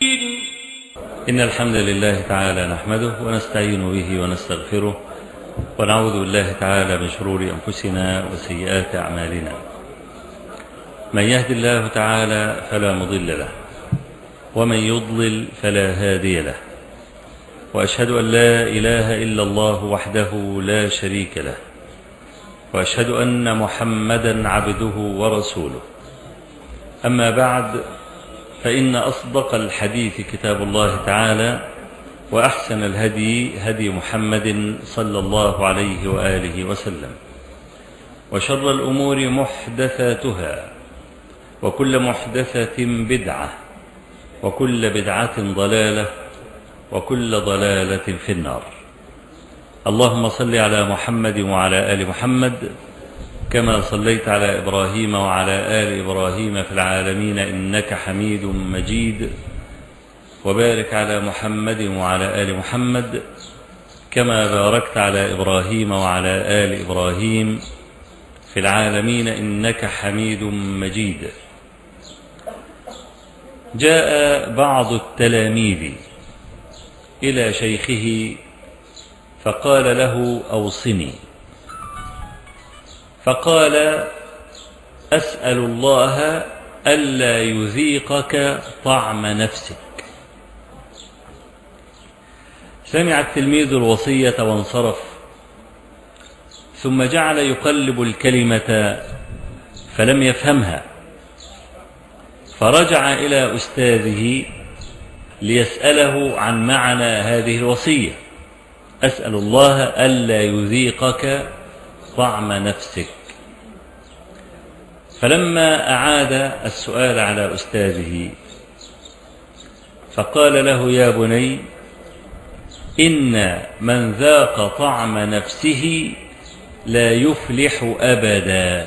إن الحمد لله تعالى نحمده ونستعين به ونستغفره ونعوذ بالله تعالى من شرور أنفسنا وسيئات أعمالنا من يهد الله تعالى فلا مضل له ومن يضلل فلا هادي له وأشهد أن لا إله إلا الله وحده لا شريك له وأشهد أن محمدا عبده ورسوله أما بعد فإن أصدق الحديث كتاب الله تعالى وأحسن الهدي هدي محمد صلى الله عليه وآله وسلم وشر الأمور محدثاتها وكل محدثة بدعة وكل بدعة ضلالة وكل ضلالة في النار اللهم صل على محمد وعلى آل محمد كما صليت على إبراهيم وعلى آل إبراهيم في العالمين إنك حميد مجيد وبارك على محمد وعلى آل محمد كما باركت على إبراهيم وعلى آل إبراهيم في العالمين إنك حميد مجيد جاء بعض التلاميذ إلى شيخه فقال له أوصني فقال أسأل الله ألا يذيقك طعم نفسك سمع التلميذ الوصية وانصرف ثم جعل يقلب الكلمة فلم يفهمها فرجع إلى أستاذه ليسأله عن معنى هذه الوصية أسأل الله ألا يذيقك طعم نفسك فلما أعاد السؤال على أستاذه فقال له يا بني إن من ذاق طعم نفسه لا يفلح أبدا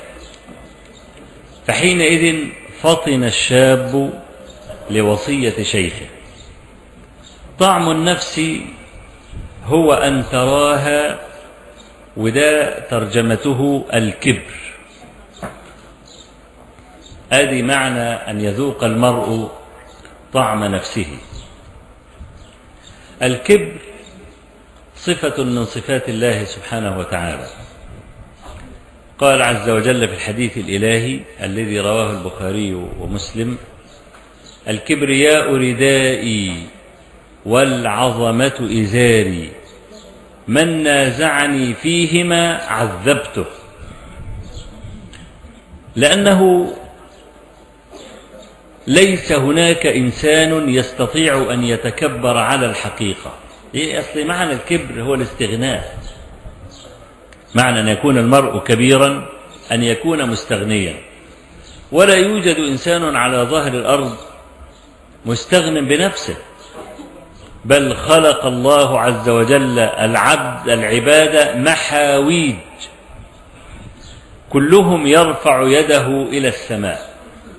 فحينئذ فطن الشاب لوصية شيخه طعم النفس هو أن تراها وده ترجمته الكبر ادي معنى ان يذوق المرء طعم نفسه الكبر صفه من صفات الله سبحانه وتعالى قال عز وجل في الحديث الالهي الذي رواه البخاري ومسلم الكبرياء ردائي والعظمه ازاري من نازعني فيهما عذبته لأنه ليس هناك إنسان يستطيع أن يتكبر على الحقيقة إيه أصل معنى الكبر هو الاستغناء معنى أن يكون المرء كبيرا أن يكون مستغنيا ولا يوجد إنسان على ظهر الأرض مستغن بنفسه بل خلق الله عز وجل العبد العبادة محاويج كلهم يرفع يده إلى السماء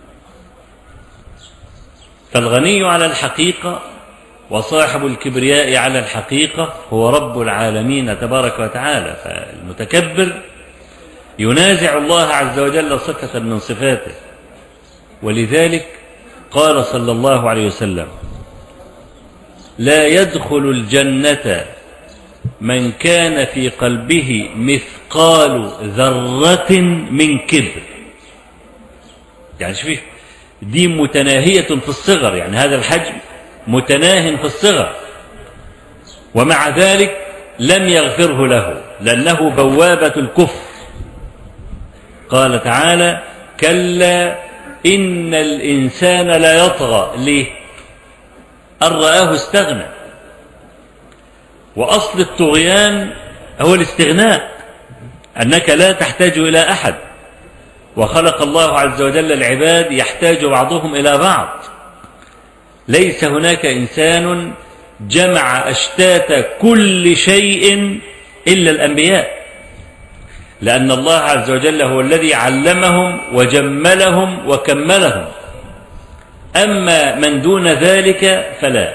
فالغني على الحقيقة وصاحب الكبرياء على الحقيقة هو رب العالمين تبارك وتعالى فالمتكبر ينازع الله عز وجل صفة من صفاته ولذلك قال صلى الله عليه وسلم لا يدخل الجنة من كان في قلبه مثقال ذرة من كبر يعني شوف دي متناهية في الصغر يعني هذا الحجم متناه في الصغر ومع ذلك لم يغفره له لأنه بوابة الكفر قال تعالى كلا إن الإنسان لا يطغى ليه أن رآه استغنى وأصل الطغيان هو الاستغناء أنك لا تحتاج إلى أحد وخلق الله عز وجل العباد يحتاج بعضهم إلى بعض ليس هناك إنسان جمع أشتات كل شيء إلا الأنبياء لأن الله عز وجل هو الذي علمهم وجملهم وكملهم أما من دون ذلك فلا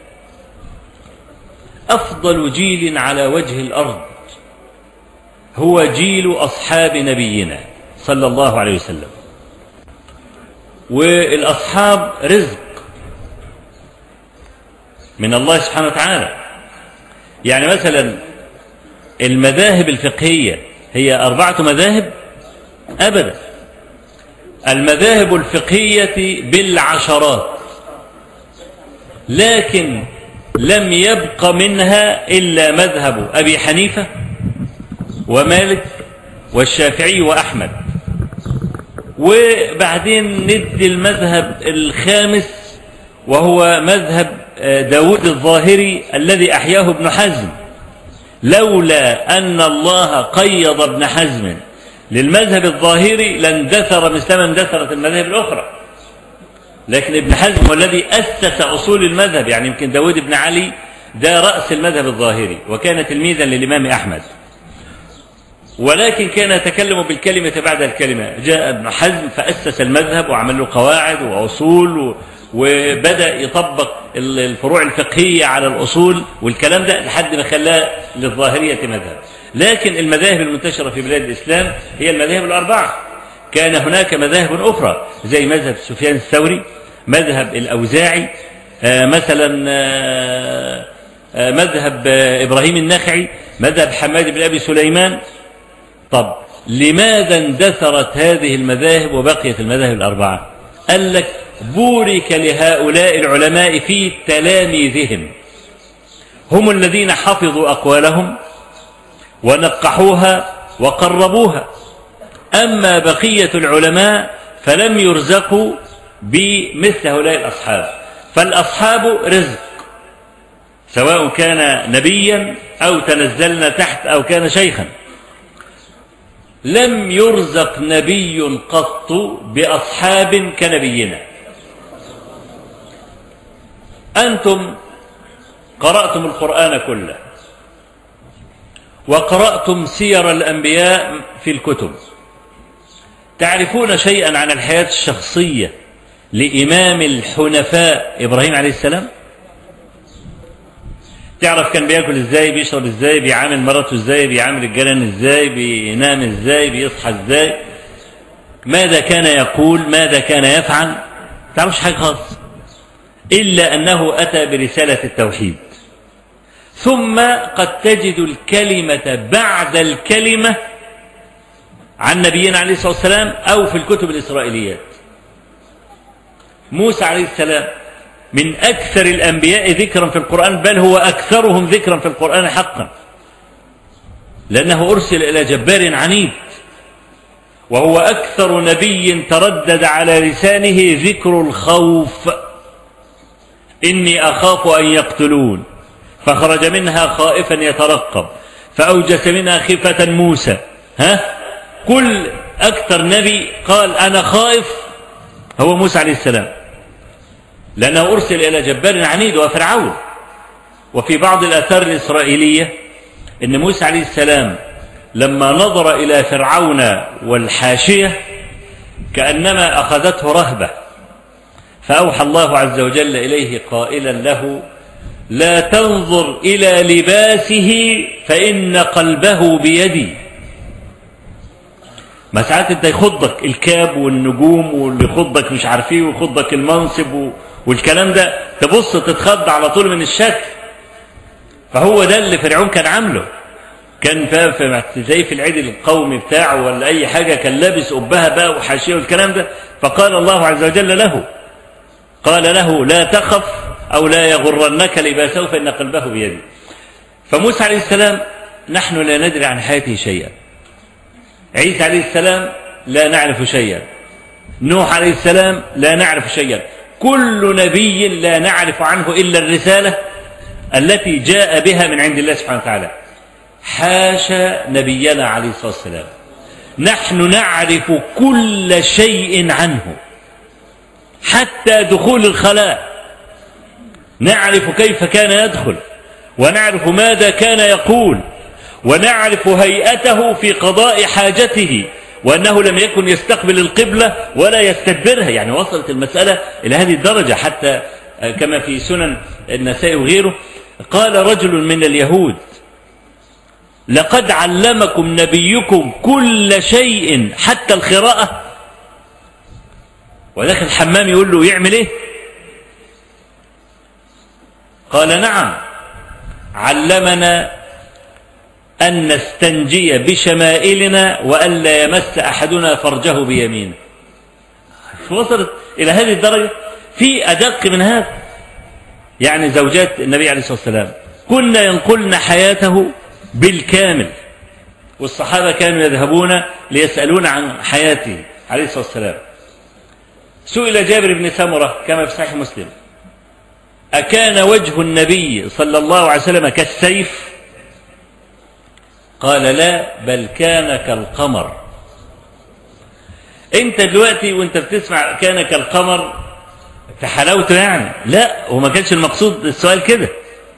أفضل جيل على وجه الأرض هو جيل أصحاب نبينا صلى الله عليه وسلم والأصحاب رزق من الله سبحانه وتعالى يعني مثلا المذاهب الفقهية هي أربعة مذاهب أبدا المذاهب الفقهية بالعشرات لكن لم يبق منها إلا مذهب أبي حنيفة ومالك والشافعي وأحمد وبعدين ندي المذهب الخامس وهو مذهب داود الظاهري الذي أحياه ابن حزم لولا أن الله قيض ابن حزم للمذهب الظاهري لاندثر مثلما اندثرت المذاهب الأخرى لكن ابن حزم هو الذي أسس أصول المذهب يعني يمكن داود بن علي ده رأس المذهب الظاهري وكان تلميذا للإمام أحمد ولكن كان يتكلم بالكلمة بعد الكلمة جاء ابن حزم فأسس المذهب وعمل له قواعد وأصول وبدأ يطبق الفروع الفقهية على الأصول والكلام ده لحد ما خلاه للظاهرية مذهب لكن المذاهب المنتشرة في بلاد الإسلام هي المذاهب الأربعة كان هناك مذاهب أخرى زي مذهب سفيان الثوري مذهب الأوزاعي آه مثلا آه آه مذهب إبراهيم النخعي مذهب حماد بن أبي سليمان طب لماذا اندثرت هذه المذاهب وبقيت المذاهب الأربعة قال لك بورك لهؤلاء العلماء في تلاميذهم هم الذين حفظوا أقوالهم ونقحوها وقربوها أما بقية العلماء فلم يرزقوا بمثل هؤلاء الأصحاب فالأصحاب رزق سواء كان نبيا أو تنزلنا تحت أو كان شيخا لم يرزق نبي قط بأصحاب كنبينا أنتم قرأتم القرآن كله وقرأتم سير الأنبياء في الكتب تعرفون شيئا عن الحياة الشخصية لإمام الحنفاء إبراهيم عليه السلام تعرف كان بياكل ازاي بيشرب ازاي بيعامل مراته ازاي بيعامل الجيران ازاي بينام ازاي بيصحى ازاي ماذا كان يقول ماذا كان يفعل تعرفش حاجة خالص إلا أنه أتى برسالة التوحيد ثم قد تجد الكلمة بعد الكلمة عن نبينا عليه الصلاة والسلام أو في الكتب الإسرائيليات موسى عليه السلام من أكثر الأنبياء ذكرا في القرآن بل هو أكثرهم ذكرا في القرآن حقا لأنه أرسل إلى جبار عنيد وهو أكثر نبي تردد على لسانه ذكر الخوف إني أخاف أن يقتلون فخرج منها خائفا يترقب فأوجس منها خيفة موسى ها كل أكثر نبي قال أنا خائف هو موسى عليه السلام لأنه أرسل إلى جبار عنيد وفرعون وفي بعض الآثار الإسرائيلية أن موسى عليه السلام لما نظر إلى فرعون والحاشية كأنما أخذته رهبة فأوحى الله عز وجل إليه قائلا له لا تنظر إلى لباسه فإن قلبه بيدي ما ساعات انت يخضك الكاب والنجوم واللي يخضك مش عارف ايه ويخضك المنصب والكلام ده تبص تتخض على طول من الشك فهو ده اللي فرعون كان عامله كان في زي في العيد القومي بتاعه ولا اي حاجه كان لابس قبها بقى وحاشيه والكلام ده فقال الله عز وجل له قال له لا تخف او لا يغرنك لباسه فان قلبه بيدي فموسى عليه السلام نحن لا ندري عن حياته شيئا عيسى عليه السلام لا نعرف شيئا نوح عليه السلام لا نعرف شيئا كل نبي لا نعرف عنه إلا الرسالة التي جاء بها من عند الله سبحانه وتعالى حاشا نبينا عليه الصلاة والسلام نحن نعرف كل شيء عنه حتى دخول الخلاء نعرف كيف كان يدخل ونعرف ماذا كان يقول ونعرف هيئته في قضاء حاجته وأنه لم يكن يستقبل القبلة ولا يستدبرها يعني وصلت المسألة إلى هذه الدرجة حتى كما في سنن النسائي وغيره قال رجل من اليهود لقد علمكم نبيكم كل شيء حتى القراءة وداخل الحمام يقول له يعمل ايه قال نعم علمنا أن نستنجي بشمائلنا وألا يمس أحدنا فرجه بيمينه وصلت إلى هذه الدرجة في أدق من هذا يعني زوجات النبي عليه الصلاة والسلام كنا ينقلن حياته بالكامل والصحابة كانوا يذهبون ليسألون عن حياته عليه الصلاة والسلام سئل جابر بن سمرة كما في صحيح مسلم أكان وجه النبي صلى الله عليه وسلم كالسيف قال لا بل كان كالقمر انت دلوقتي وانت بتسمع كان كالقمر في حلاوته يعني لا وما كانش المقصود السؤال كده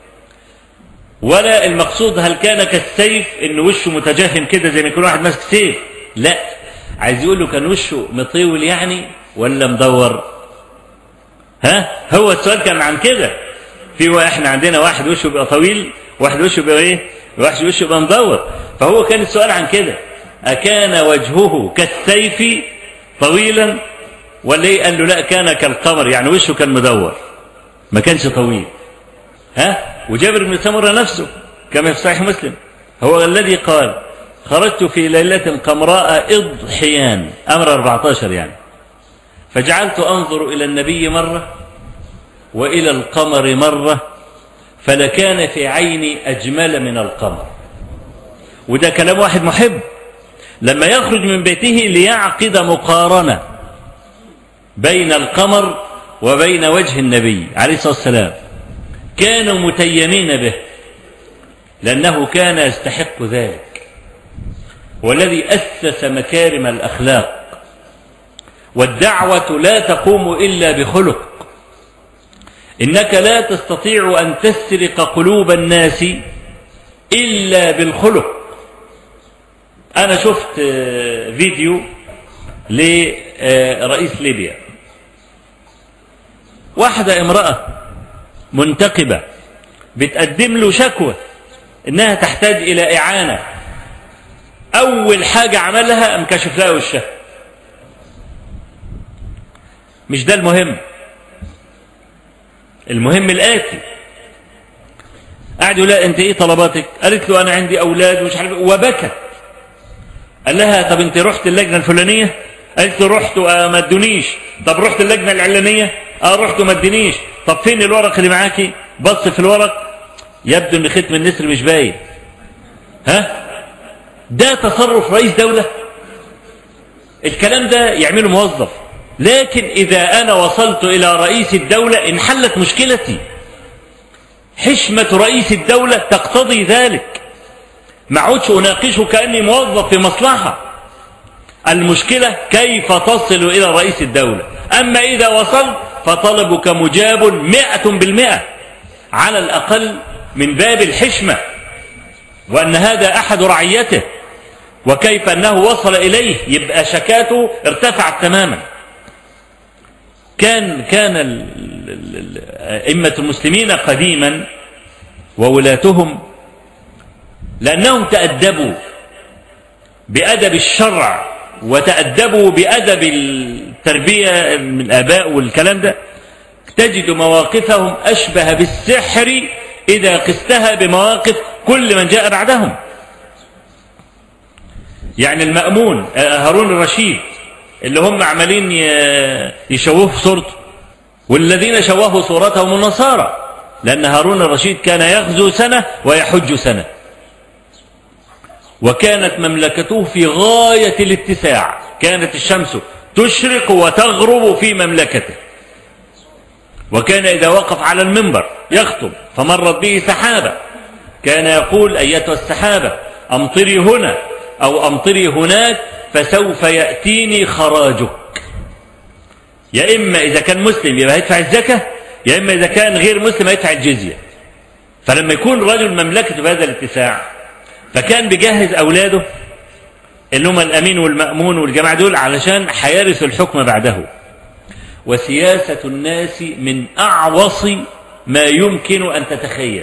ولا المقصود هل كان كالسيف ان وشه متجهم كده زي ما يكون واحد ماسك سيف لا عايز يقول له كان وشه مطول يعني ولا مدور ها هو السؤال كان عن كده في احنا عندنا واحد وشه بيبقى طويل واحد وشه بيبقى ايه واحد وشه بيبقى مدور فهو كان السؤال عن كده أكان وجهه كالسيف طويلا ولا ايه قال له لا كان كالقمر يعني وشه كان مدور ما كانش طويل ها وجابر بن سمرة نفسه كما في صحيح مسلم هو الذي قال خرجت في ليلة قمراء إضحيان أمر 14 يعني فجعلت أنظر إلى النبي مرة وإلى القمر مرة فلكان في عيني أجمل من القمر وده كلام واحد محب لما يخرج من بيته ليعقد مقارنة بين القمر وبين وجه النبي عليه الصلاة والسلام كانوا متيمين به لأنه كان يستحق ذلك والذي أسس مكارم الأخلاق والدعوة لا تقوم إلا بخلق إنك لا تستطيع أن تسرق قلوب الناس إلا بالخلق أنا شفت فيديو لرئيس ليبيا واحدة امرأة منتقبة بتقدم له شكوى إنها تحتاج إلى إعانة أول حاجة عملها انكشف لها وشها مش ده المهم المهم الآتي قعد يقول لها انت ايه طلباتك قالت له انا عندي اولاد ومش عارف وبكت قال لها طب انت رحت اللجنه الفلانيه قالت له رحت وما ادونيش طب رحت اللجنه العلانيه اه رحت وما ادونيش طب فين الورق اللي معاكي بص في الورق يبدو ان ختم النسر مش باين ها ده تصرف رئيس دوله الكلام ده يعمله موظف لكن إذا أنا وصلت إلى رئيس الدولة انحلت مشكلتي حشمة رئيس الدولة تقتضي ذلك ما عودش أناقشه كأني موظف في مصلحة المشكلة كيف تصل إلى رئيس الدولة أما إذا وصلت فطلبك مجاب مئة بالمئة على الأقل من باب الحشمة وأن هذا أحد رعيته وكيف أنه وصل إليه يبقى شكاته ارتفعت تماما كان كان أئمة المسلمين قديما وولاتهم لأنهم تأدبوا بأدب الشرع وتأدبوا بأدب التربية من الآباء والكلام ده تجد مواقفهم أشبه بالسحر إذا قستها بمواقف كل من جاء بعدهم يعني المأمون هارون الرشيد اللي هم عمالين يشوهوا صورته والذين شوهوا صورتهم النصارى لأن هارون الرشيد كان يغزو سنة ويحج سنة وكانت مملكته في غاية الاتساع كانت الشمس تشرق وتغرب في مملكته وكان إذا وقف على المنبر يخطب فمرت به سحابة كان يقول أيتها السحابة أمطري هنا أو أمطري هناك فسوف يأتيني خراجك يا إما إذا كان مسلم يبقى هيدفع الزكاة يا إما إذا كان غير مسلم هيدفع الجزية فلما يكون رجل مملكته بهذا الاتساع فكان بيجهز أولاده اللي هم الأمين والمأمون والجماعة دول علشان هيرثوا الحكم بعده وسياسة الناس من أعوص ما يمكن أن تتخيل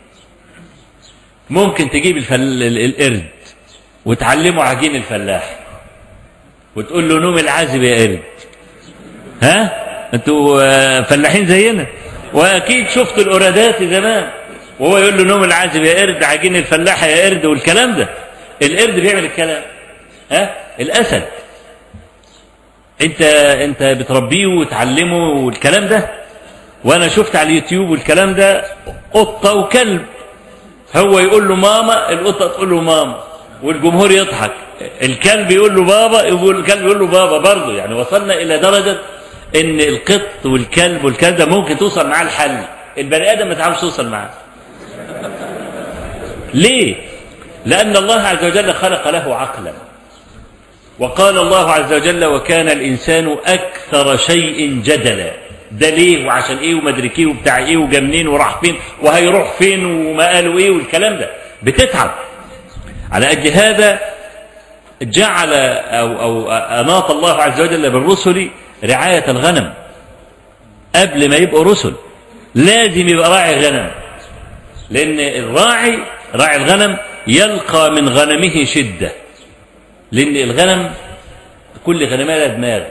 ممكن تجيب الفل... القرد وتعلمه عجين الفلاح وتقول له نوم العازب يا قرد ها انتوا فلاحين زينا واكيد شفت الأورادات زمان وهو يقول له نوم العازب يا قرد عجين الفلاحة يا قرد والكلام ده القرد بيعمل الكلام ها الأسد انت انت بتربيه وتعلمه والكلام ده وانا شفت على اليوتيوب والكلام ده قطة وكلب هو يقول له ماما القطة تقول له ماما والجمهور يضحك الكلب يقول له بابا يقول الكلب يقول له بابا برضه يعني وصلنا الى درجة ان القط والكلب والكلب ده ممكن توصل معاه الحل البني ادم ما تعرفش توصل معاه ليه لان الله عز وجل خلق له عقلا وقال الله عز وجل وكان الانسان اكثر شيء جدلا ده ليه وعشان ايه ومدري ايه وبتاع ايه وجا منين وراح فين وهيروح فين وما قالوا ايه والكلام ده بتتعب على اجل هذا جعل او او اناط الله عز وجل بالرسل رعايه الغنم قبل ما يبقوا رسل لازم يبقى راعي غنم لان الراعي راعي الغنم يلقى من غنمه شده لان الغنم كل غنمه لها دماغ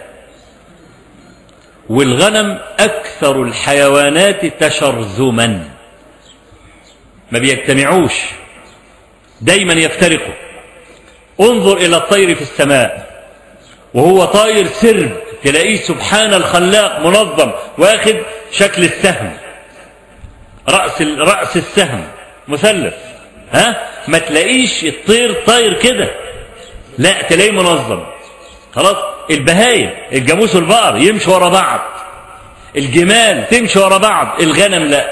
والغنم أكثر الحيوانات تشرذما ما بيجتمعوش دايما يفترقوا انظر إلى الطير في السماء وهو طاير سرب تلاقيه سبحان الخلاق منظم واخد شكل السهم رأس رأس السهم مثلث ها ما تلاقيش الطير طاير كده لا تلاقيه منظم خلاص البهايم الجاموس والبقر يمشوا ورا بعض الجمال تمشي ورا بعض الغنم لا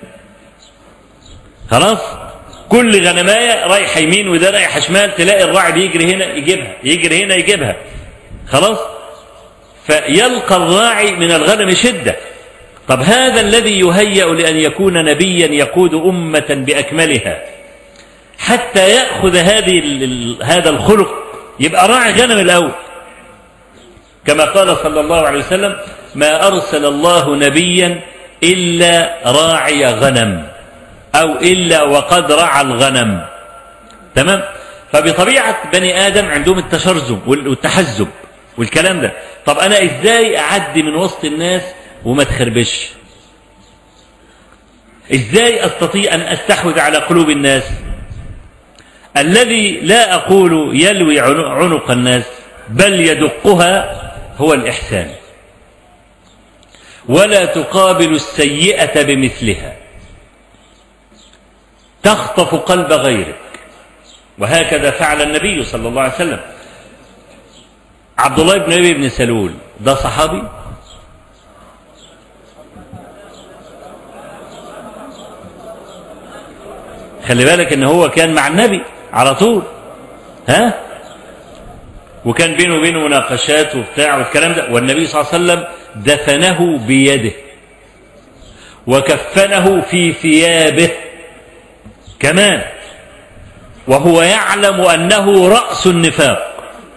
خلاص كل غنمايه رايحه يمين وده رايح شمال تلاقي الراعي بيجري هنا يجيبها يجري هنا يجيبها خلاص فيلقى الراعي من الغنم شده طب هذا الذي يهيأ لأن يكون نبيا يقود أمة بأكملها حتى يأخذ هذه هذا الخلق يبقى راعي غنم الأول كما قال صلى الله عليه وسلم ما أرسل الله نبيا إلا راعي غنم أو إلا وقد رعى الغنم تمام فبطبيعة بني آدم عندهم التشرذم والتحزب والكلام ده طب أنا إزاي أعدي من وسط الناس وما تخربش إزاي أستطيع أن أستحوذ على قلوب الناس الذي لا أقول يلوي عنق الناس بل يدقها هو الإحسان ولا تقابل السيئة بمثلها تخطف قلب غيرك وهكذا فعل النبي صلى الله عليه وسلم عبد الله بن ابي بن سلول ده صحابي خلي بالك ان هو كان مع النبي على طول ها وكان بينه وبينه مناقشات وبتاع والكلام ده والنبي صلى الله عليه وسلم دفنه بيده وكفنه في ثيابه كمان وهو يعلم انه راس النفاق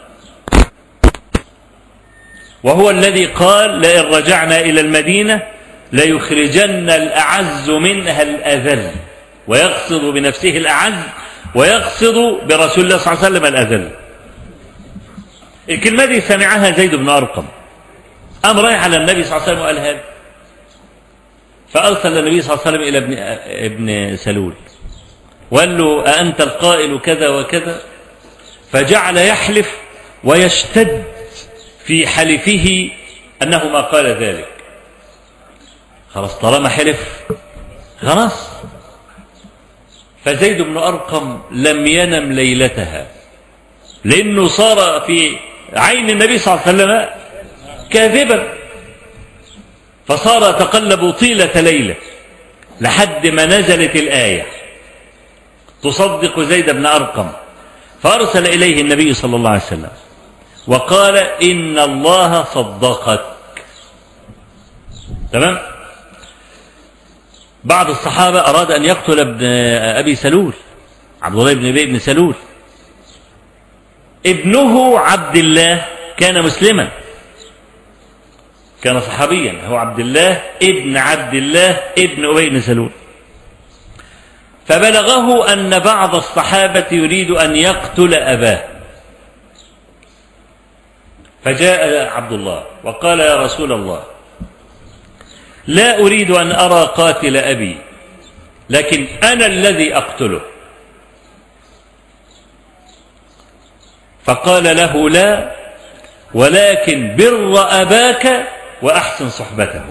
وهو الذي قال لئن رجعنا الى المدينه ليخرجن الاعز منها الاذل ويقصد بنفسه الاعز ويقصد برسول الله صلى الله عليه وسلم الاذل الكلمة دي سمعها زيد بن أرقم قام رايح على النبي صلى الله عليه وسلم وقال هذا فأرسل النبي صلى الله عليه وسلم إلى ابن ابن سلول وقال له أأنت القائل كذا وكذا فجعل يحلف ويشتد في حلفه أنه ما قال ذلك خلاص طالما حلف خلاص فزيد بن أرقم لم ينم ليلتها لأنه صار في عين النبي صلى الله عليه وسلم كاذبا فصار يتقلب طيلة ليلة لحد ما نزلت الآية تصدق زيد بن أرقم فأرسل إليه النبي صلى الله عليه وسلم وقال إن الله صدقك تمام بعض الصحابة أراد أن يقتل ابن أبي سلول عبد الله بن أبي بن سلول ابنه عبد الله كان مسلما كان صحابيا هو عبد الله ابن عبد الله ابن أبي بن سلول فبلغه أن بعض الصحابة يريد أن يقتل أباه فجاء عبد الله وقال يا رسول الله لا أريد أن أرى قاتل أبي لكن أنا الذي أقتله فقال له لا ولكن بر أباك وأحسن صحبته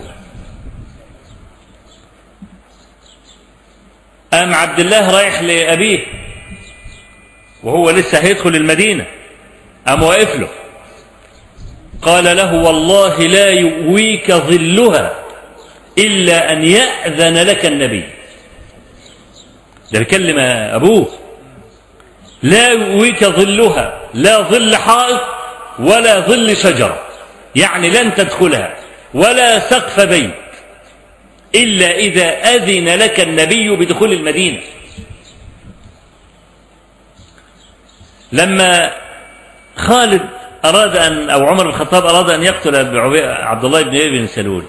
قام عبد الله رايح لأبيه وهو لسه هيدخل المدينة قام واقف له قال له والله لا يؤويك ظلها إلا أن يأذن لك النبي ده بيكلم أبوه لا يؤويك ظلها لا ظل حائط ولا ظل شجرة يعني لن تدخلها ولا سقف بيت إلا إذا أذن لك النبي بدخول المدينة لما خالد أراد أن أو عمر بن الخطاب أراد أن يقتل عبد الله بن أبي بن سلول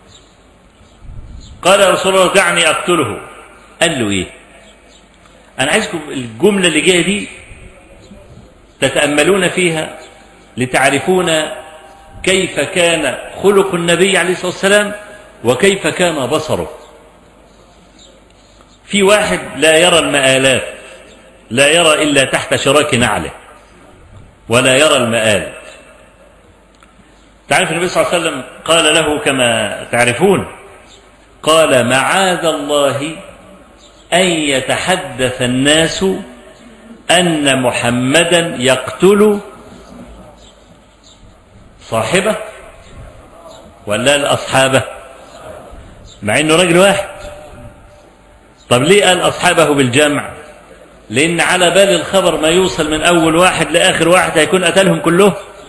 قال يا رسول الله دعني أقتله قال له إيه أنا عايزكم الجملة اللي جاية دي تتأملون فيها لتعرفون كيف كان خلق النبي عليه الصلاة والسلام وكيف كان بصره في واحد لا يرى المآلات لا يرى إلا تحت شراك نعله ولا يرى المآل تعرف النبي صلى الله عليه وسلم قال له كما تعرفون قال معاذ الله أن يتحدث الناس أن محمدا يقتل صاحبه ولا الأصحابه مع انه راجل واحد طب ليه قال اصحابه بالجمع لان على بال الخبر ما يوصل من اول واحد لاخر واحد هيكون قتلهم كلهم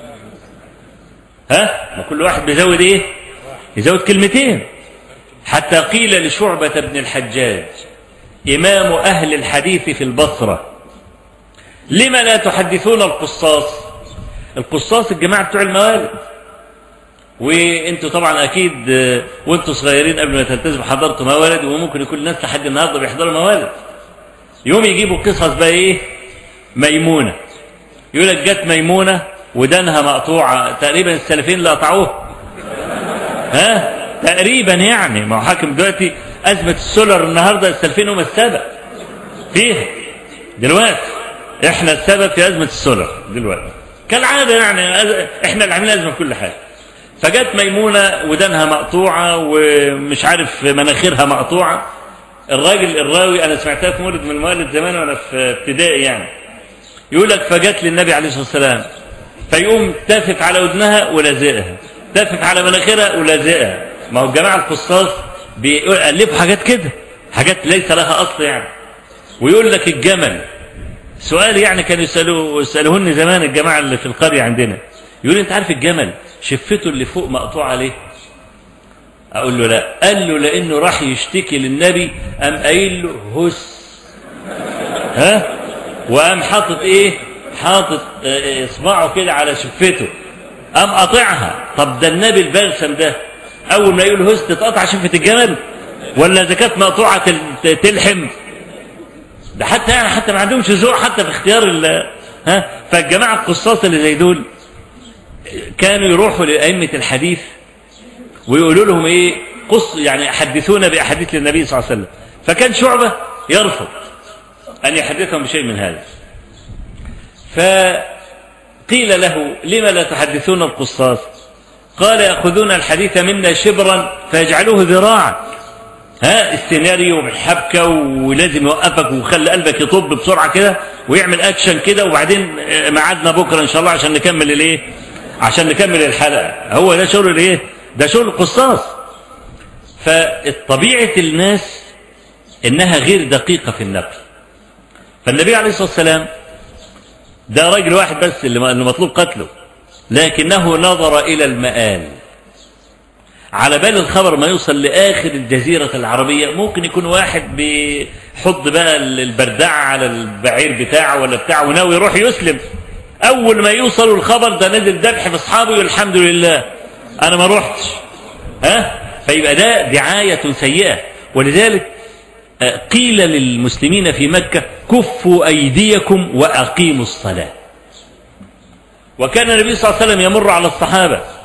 ها ما كل واحد بيزود ايه يزود كلمتين حتى قيل لشعبة بن الحجاج إمام أهل الحديث في البصرة لما لا تحدثون القصاص القصاص الجماعة بتوع الموالد وانتوا طبعا اكيد وانتوا صغيرين قبل ما تلتزموا حضرتوا موالد وممكن يكون الناس لحد النهارده بيحضروا موالد يوم يجيبوا قصص بقى ايه ميمونه يقول لك جت ميمونه ودانها مقطوعه تقريبا السلفين اللي قطعوها ها تقريبا يعني ما هو حاكم دلوقتي ازمه السولر النهارده السلفين هم السبب فيها دلوقتي احنا السبب في ازمه السولر دلوقتي كالعاده يعني احنا اللي عاملين ازمه في كل حاجه فجت ميمونة ودانها مقطوعة ومش عارف مناخيرها مقطوعة الراجل الراوي أنا سمعتها في مولد من الموالد زمان وأنا في ابتدائي يعني يقول لك فجت للنبي عليه الصلاة والسلام فيقوم تافف على ودنها ولازقها تافف على مناخيرها ولازقها ما هو الجماعة القصاص بيألفوا حاجات كده حاجات ليس لها أصل يعني ويقول لك الجمل سؤال يعني كانوا يسألوه يسألوهن زمان الجماعة اللي في القرية عندنا يقول انت عارف الجمل شفته اللي فوق مقطوع عليه اقول له لا قال له لانه راح يشتكي للنبي قام قايل له هس ها وقام حاطط ايه حاطط اصبعه كده على شفته قام قاطعها طب ده النبي البلسم ده اول ما يقول هس تتقطع شفه الجمل ولا اذا كانت مقطوعه تلحم ده حتى يعني حتى ما عندهمش ذوق حتى في اختيار ها فالجماعه القصاص اللي زي دول كانوا يروحوا لأئمة الحديث ويقولوا لهم ايه قص يعني حدثونا بأحاديث للنبي صلى الله عليه وسلم فكان شعبة يرفض أن يحدثهم بشيء من هذا فقيل له لما لا تحدثون القصاص قال يأخذون الحديث منا شبرا فيجعلوه ذراعا ها السيناريو والحبكة ولازم يوقفك ويخلي قلبك يطب بسرعة كده ويعمل أكشن كده وبعدين ميعادنا بكرة إن شاء الله عشان نكمل الإيه عشان نكمل الحلقة هو ده شغل الايه ده شغل القصاص فطبيعة الناس انها غير دقيقة في النقل فالنبي عليه الصلاة والسلام ده راجل واحد بس اللي مطلوب قتله لكنه نظر الى المآل على بال الخبر ما يوصل لآخر الجزيرة العربية ممكن يكون واحد بيحط بقى البردعة على البعير بتاعه ولا بتاعه وناوي يروح يسلم اول ما يوصلوا الخبر ده نزل ذبح في اصحابي والحمد لله انا ما روحتش ها فيبقى ده دعايه سيئه ولذلك قيل للمسلمين في مكه كفوا ايديكم واقيموا الصلاه وكان النبي صلى الله عليه وسلم يمر على الصحابه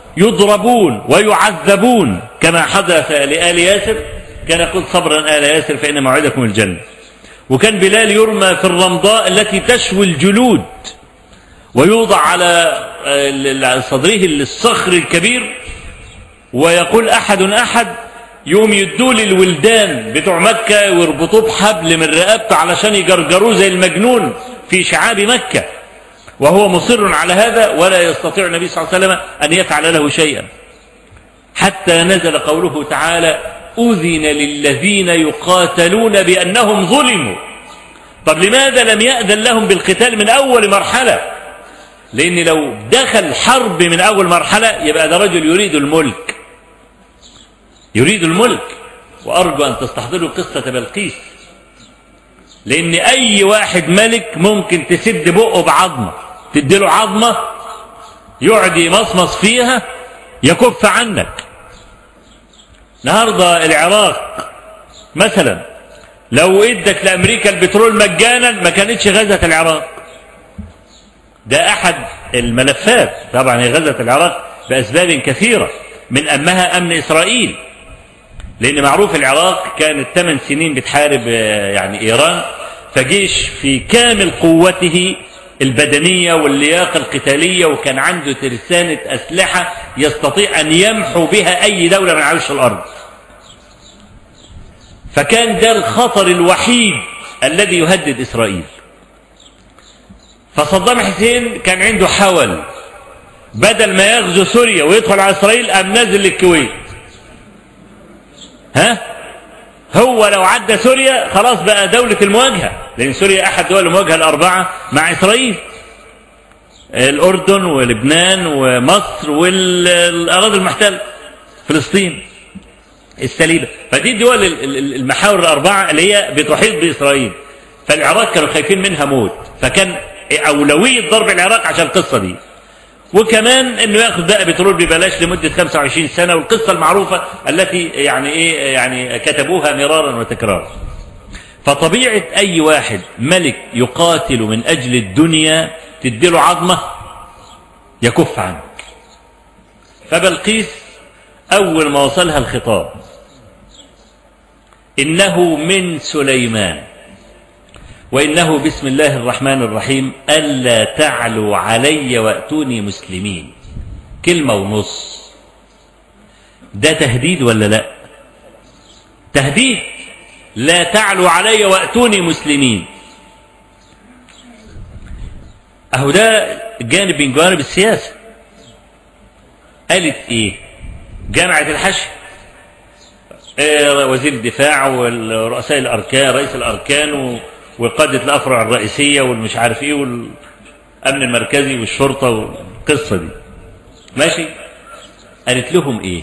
يضربون ويعذبون كما حدث لآل ياسر كان يقول صبرا آل ياسر فإن موعدكم الجنة وكان بلال يرمى في الرمضاء التي تشوي الجلود ويوضع على صدره الصخر الكبير ويقول أحد أحد يوم يدوا للولدان بتوع مكة ويربطوه بحبل من رقبته علشان يجرجروه زي المجنون في شعاب مكة وهو مصر على هذا ولا يستطيع النبي صلى الله عليه وسلم أن يفعل له شيئا حتى نزل قوله تعالى أذن للذين يقاتلون بأنهم ظلموا طب لماذا لم يأذن لهم بالقتال من أول مرحلة لأن لو دخل حرب من أول مرحلة يبقى ده رجل يريد الملك يريد الملك وأرجو أن تستحضروا قصة بلقيس لأن أي واحد ملك ممكن تسد بقه بعظمة تديله عظمة يقعد يمصمص فيها يكف عنك النهارده العراق مثلا لو ادت لامريكا البترول مجانا ما كانتش غزت العراق ده احد الملفات طبعا هي غزت العراق باسباب كثيره من امها امن اسرائيل لان معروف العراق كانت ثمان سنين بتحارب يعني ايران فجيش في كامل قوته البدنية واللياقة القتالية وكان عنده ترسانة أسلحة يستطيع أن يمحو بها أي دولة من عرش الأرض فكان ده الخطر الوحيد الذي يهدد إسرائيل فصدام حسين كان عنده حول بدل ما يغزو سوريا ويدخل على إسرائيل أم نازل للكويت ها هو لو عدى سوريا خلاص بقى دولة المواجهة لأن سوريا أحد دول المواجهة الأربعة مع إسرائيل الأردن ولبنان ومصر والأراضي المحتلة فلسطين السليبة فدي الدول المحاور الأربعة اللي هي بتحيط بإسرائيل فالعراق كانوا خايفين منها موت فكان أولوية ضرب العراق عشان القصة دي وكمان انه ياخذ بقى بترول ببلاش لمده 25 سنه والقصه المعروفه التي يعني ايه يعني كتبوها مرارا وتكرارا. فطبيعه اي واحد ملك يقاتل من اجل الدنيا تديله عظمه يكف عنك. فبلقيس اول ما وصلها الخطاب انه من سليمان وإنه بسم الله الرحمن الرحيم ألا تعلوا علي وأتوني مسلمين كلمة ونص ده تهديد ولا لا تهديد لا تعلوا علي وأتوني مسلمين أهو ده جانب من جوانب السياسة قالت إيه جامعة الحشد وزير الدفاع ورؤساء الأركان رئيس الأركان وقادة الأفرع الرئيسية والمش عارف إيه والأمن المركزي والشرطة والقصة دي ماشي قالت لهم إيه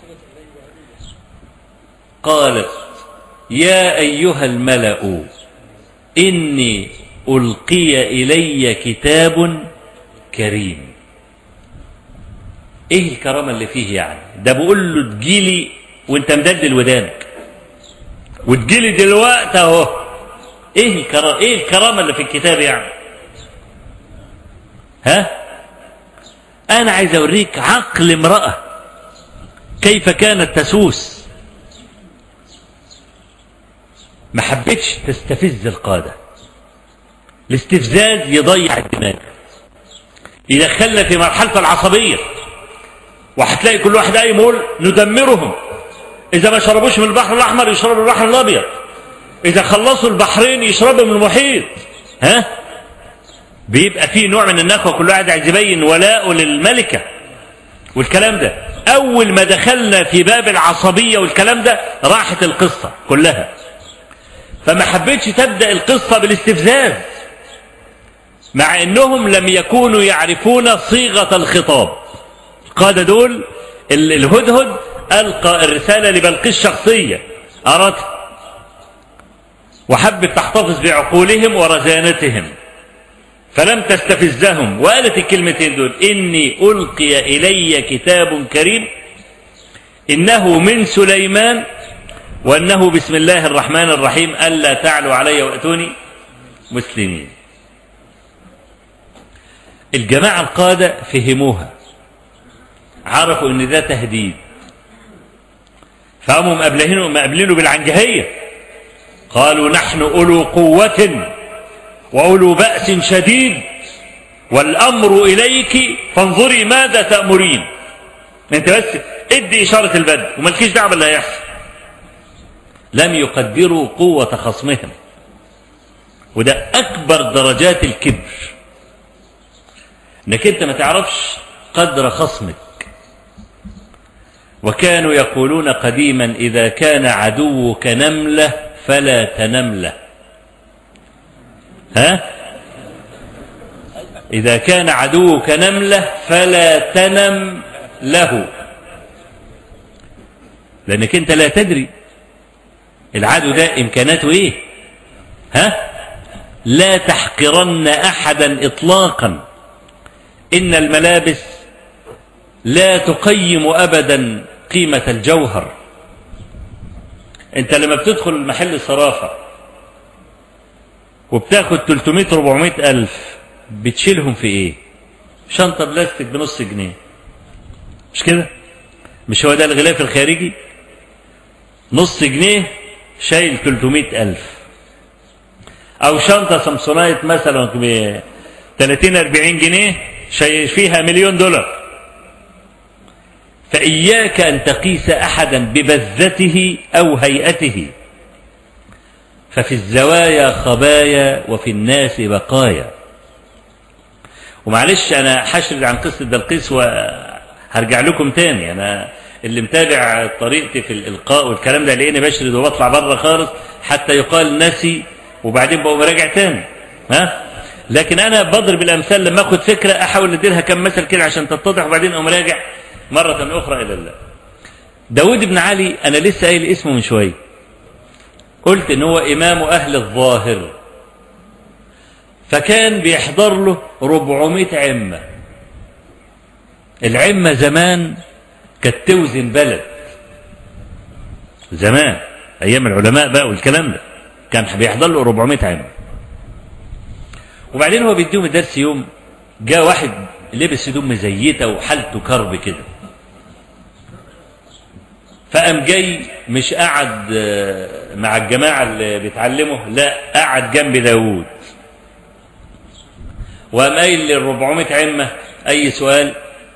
قالت يا أيها الملأ إني ألقي إلي كتاب كريم إيه الكرامة اللي فيه يعني ده بقول له تجيلي وانت مدلدل ودانك وتجيلي دلوقتي اهو ايه الكرامة ايه الكرامة اللي في الكتاب يعني ها انا عايز اوريك عقل امرأة كيف كانت تسوس ما حبتش تستفز القادة الاستفزاز يضيع الدماغ يدخلنا في مرحلة العصبية وهتلاقي كل واحد قايم يقول ندمرهم إذا ما شربوش من البحر الأحمر يشربوا البحر الأبيض إذا خلصوا البحرين يشربوا من المحيط ها بيبقى في نوع من النخوة كل واحد عايز يبين ولاءه للملكة والكلام ده أول ما دخلنا في باب العصبية والكلام ده راحت القصة كلها فما حبيتش تبدأ القصة بالاستفزاز مع أنهم لم يكونوا يعرفون صيغة الخطاب القادة دول الهدهد ألقى الرسالة لبلقيس شخصية أردت وحبت تحتفظ بعقولهم ورزانتهم فلم تستفزهم وقالت الكلمتين دول إني ألقي إلي كتاب كريم إنه من سليمان وأنه بسم الله الرحمن الرحيم ألا تعلوا علي وأتوني مسلمين الجماعة القادة فهموها عرفوا ان ده تهديد فقاموا مقابلينه مقابلينه بالعنجهيه قالوا نحن اولو قوه واولو باس شديد والامر اليك فانظري ماذا تامرين انت بس ادي اشاره البدء ومالكيش دعوه باللي هيحصل لم يقدروا قوه خصمهم وده اكبر درجات الكبر انك انت ما تعرفش قدر خصمك وكانوا يقولون قديما اذا كان عدوك نمله فلا تنمله ها اذا كان عدوك نمله فلا تنم له لانك انت لا تدري العدو ده امكاناته ايه ها لا تحقرن احدا اطلاقا ان الملابس لا تقيم ابدا قيمه الجوهر انت لما بتدخل محل صرافه وبتاخد 300 400 الف بتشيلهم في ايه شنطه بلاستيك بنص جنيه مش كده مش هو ده الغلاف الخارجي نص جنيه شايل 300 ألف أو شنطة سامسونايت مثلا ب 30 40 جنيه شايل فيها مليون دولار فإياك أن تقيس أحدا ببذته أو هيئته ففي الزوايا خبايا وفي الناس بقايا ومعلش أنا حشرد عن قصة بلقيس وهرجع لكم تاني أنا اللي متابع طريقتي في الإلقاء والكلام ده لقيني بشرد وبطلع بره خالص حتى يقال نسي وبعدين بقوم راجع تاني ها لكن أنا بضرب الأمثال لما أخد فكرة أحاول أديلها كم مثل كده عشان تتضح وبعدين أقوم راجع مرة أخرى إلى الله داود بن علي أنا لسه قايل اسمه من شوية قلت إن هو إمام أهل الظاهر فكان بيحضر له 400 عمة العمة زمان كانت توزن بلد زمان أيام العلماء بقى والكلام ده كان بيحضر له 400 عمة وبعدين هو بيديهم الدرس يوم جاء واحد لبس هدوم مزيته وحالته كرب كده فقام جاي مش قعد مع الجماعة اللي بيتعلموا لا قعد جنب داوود وقام قايل لل 400 عمة أي سؤال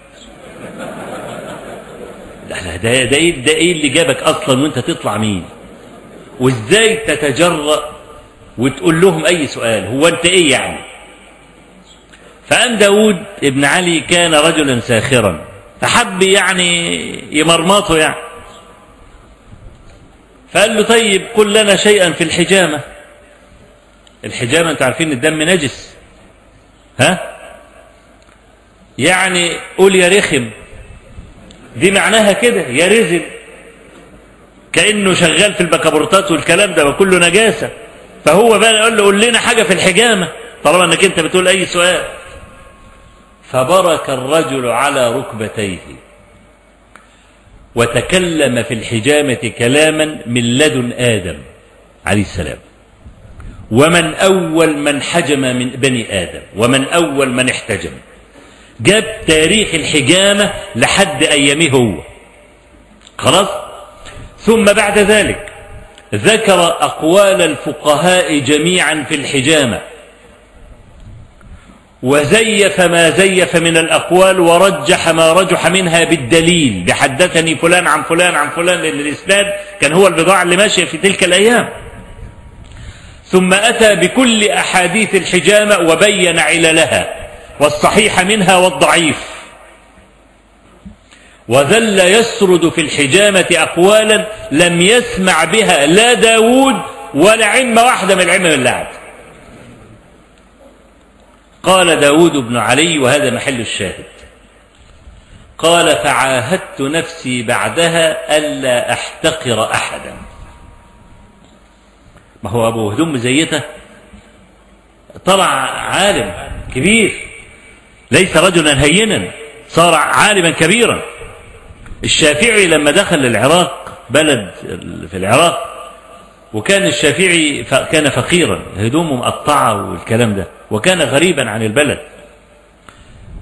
لا لا ده ده ايه ده ايه اللي جابك اصلا وانت تطلع مين؟ وازاي تتجرأ وتقول لهم اي سؤال هو انت ايه يعني؟ فقام داود ابن علي كان رجلا ساخرا فحب يعني يمرمطه يعني فقال له طيب قل لنا شيئا في الحجامة الحجامة انتوا عارفين الدم نجس ها يعني قول يا رخم دي معناها كده يا رزل كأنه شغال في البكابورتات والكلام ده وكله نجاسة فهو بقى يقول له قول لنا حاجة في الحجامة طالما انك انت بتقول اي سؤال فبرك الرجل على ركبتيه وتكلم في الحجامة كلاما من لدن آدم عليه السلام ومن أول من حجم من بني آدم ومن أول من احتجم جاب تاريخ الحجامة لحد أيامه هو خلاص ثم بعد ذلك ذكر أقوال الفقهاء جميعا في الحجامة وزيف ما زيف من الأقوال ورجح ما رجح منها بالدليل بحدثني فلان عن فلان عن فلان لأن الإسناد كان هو البضاعة اللي ماشية في تلك الأيام ثم أتى بكل أحاديث الحجامة وبين عللها والصحيح منها والضعيف وذل يسرد في الحجامة أقوالا لم يسمع بها لا داود ولا عمة واحدة من العمة من لعب قال داود بن علي وهذا محل الشاهد قال فعاهدت نفسي بعدها ألا أحتقر أحدا ما هو أبو هدوم مزيته طلع عالم كبير ليس رجلا هينا صار عالما كبيرا الشافعي لما دخل العراق بلد في العراق وكان الشافعي كان فقيرا هدومه مقطعة والكلام ده وكان غريبا عن البلد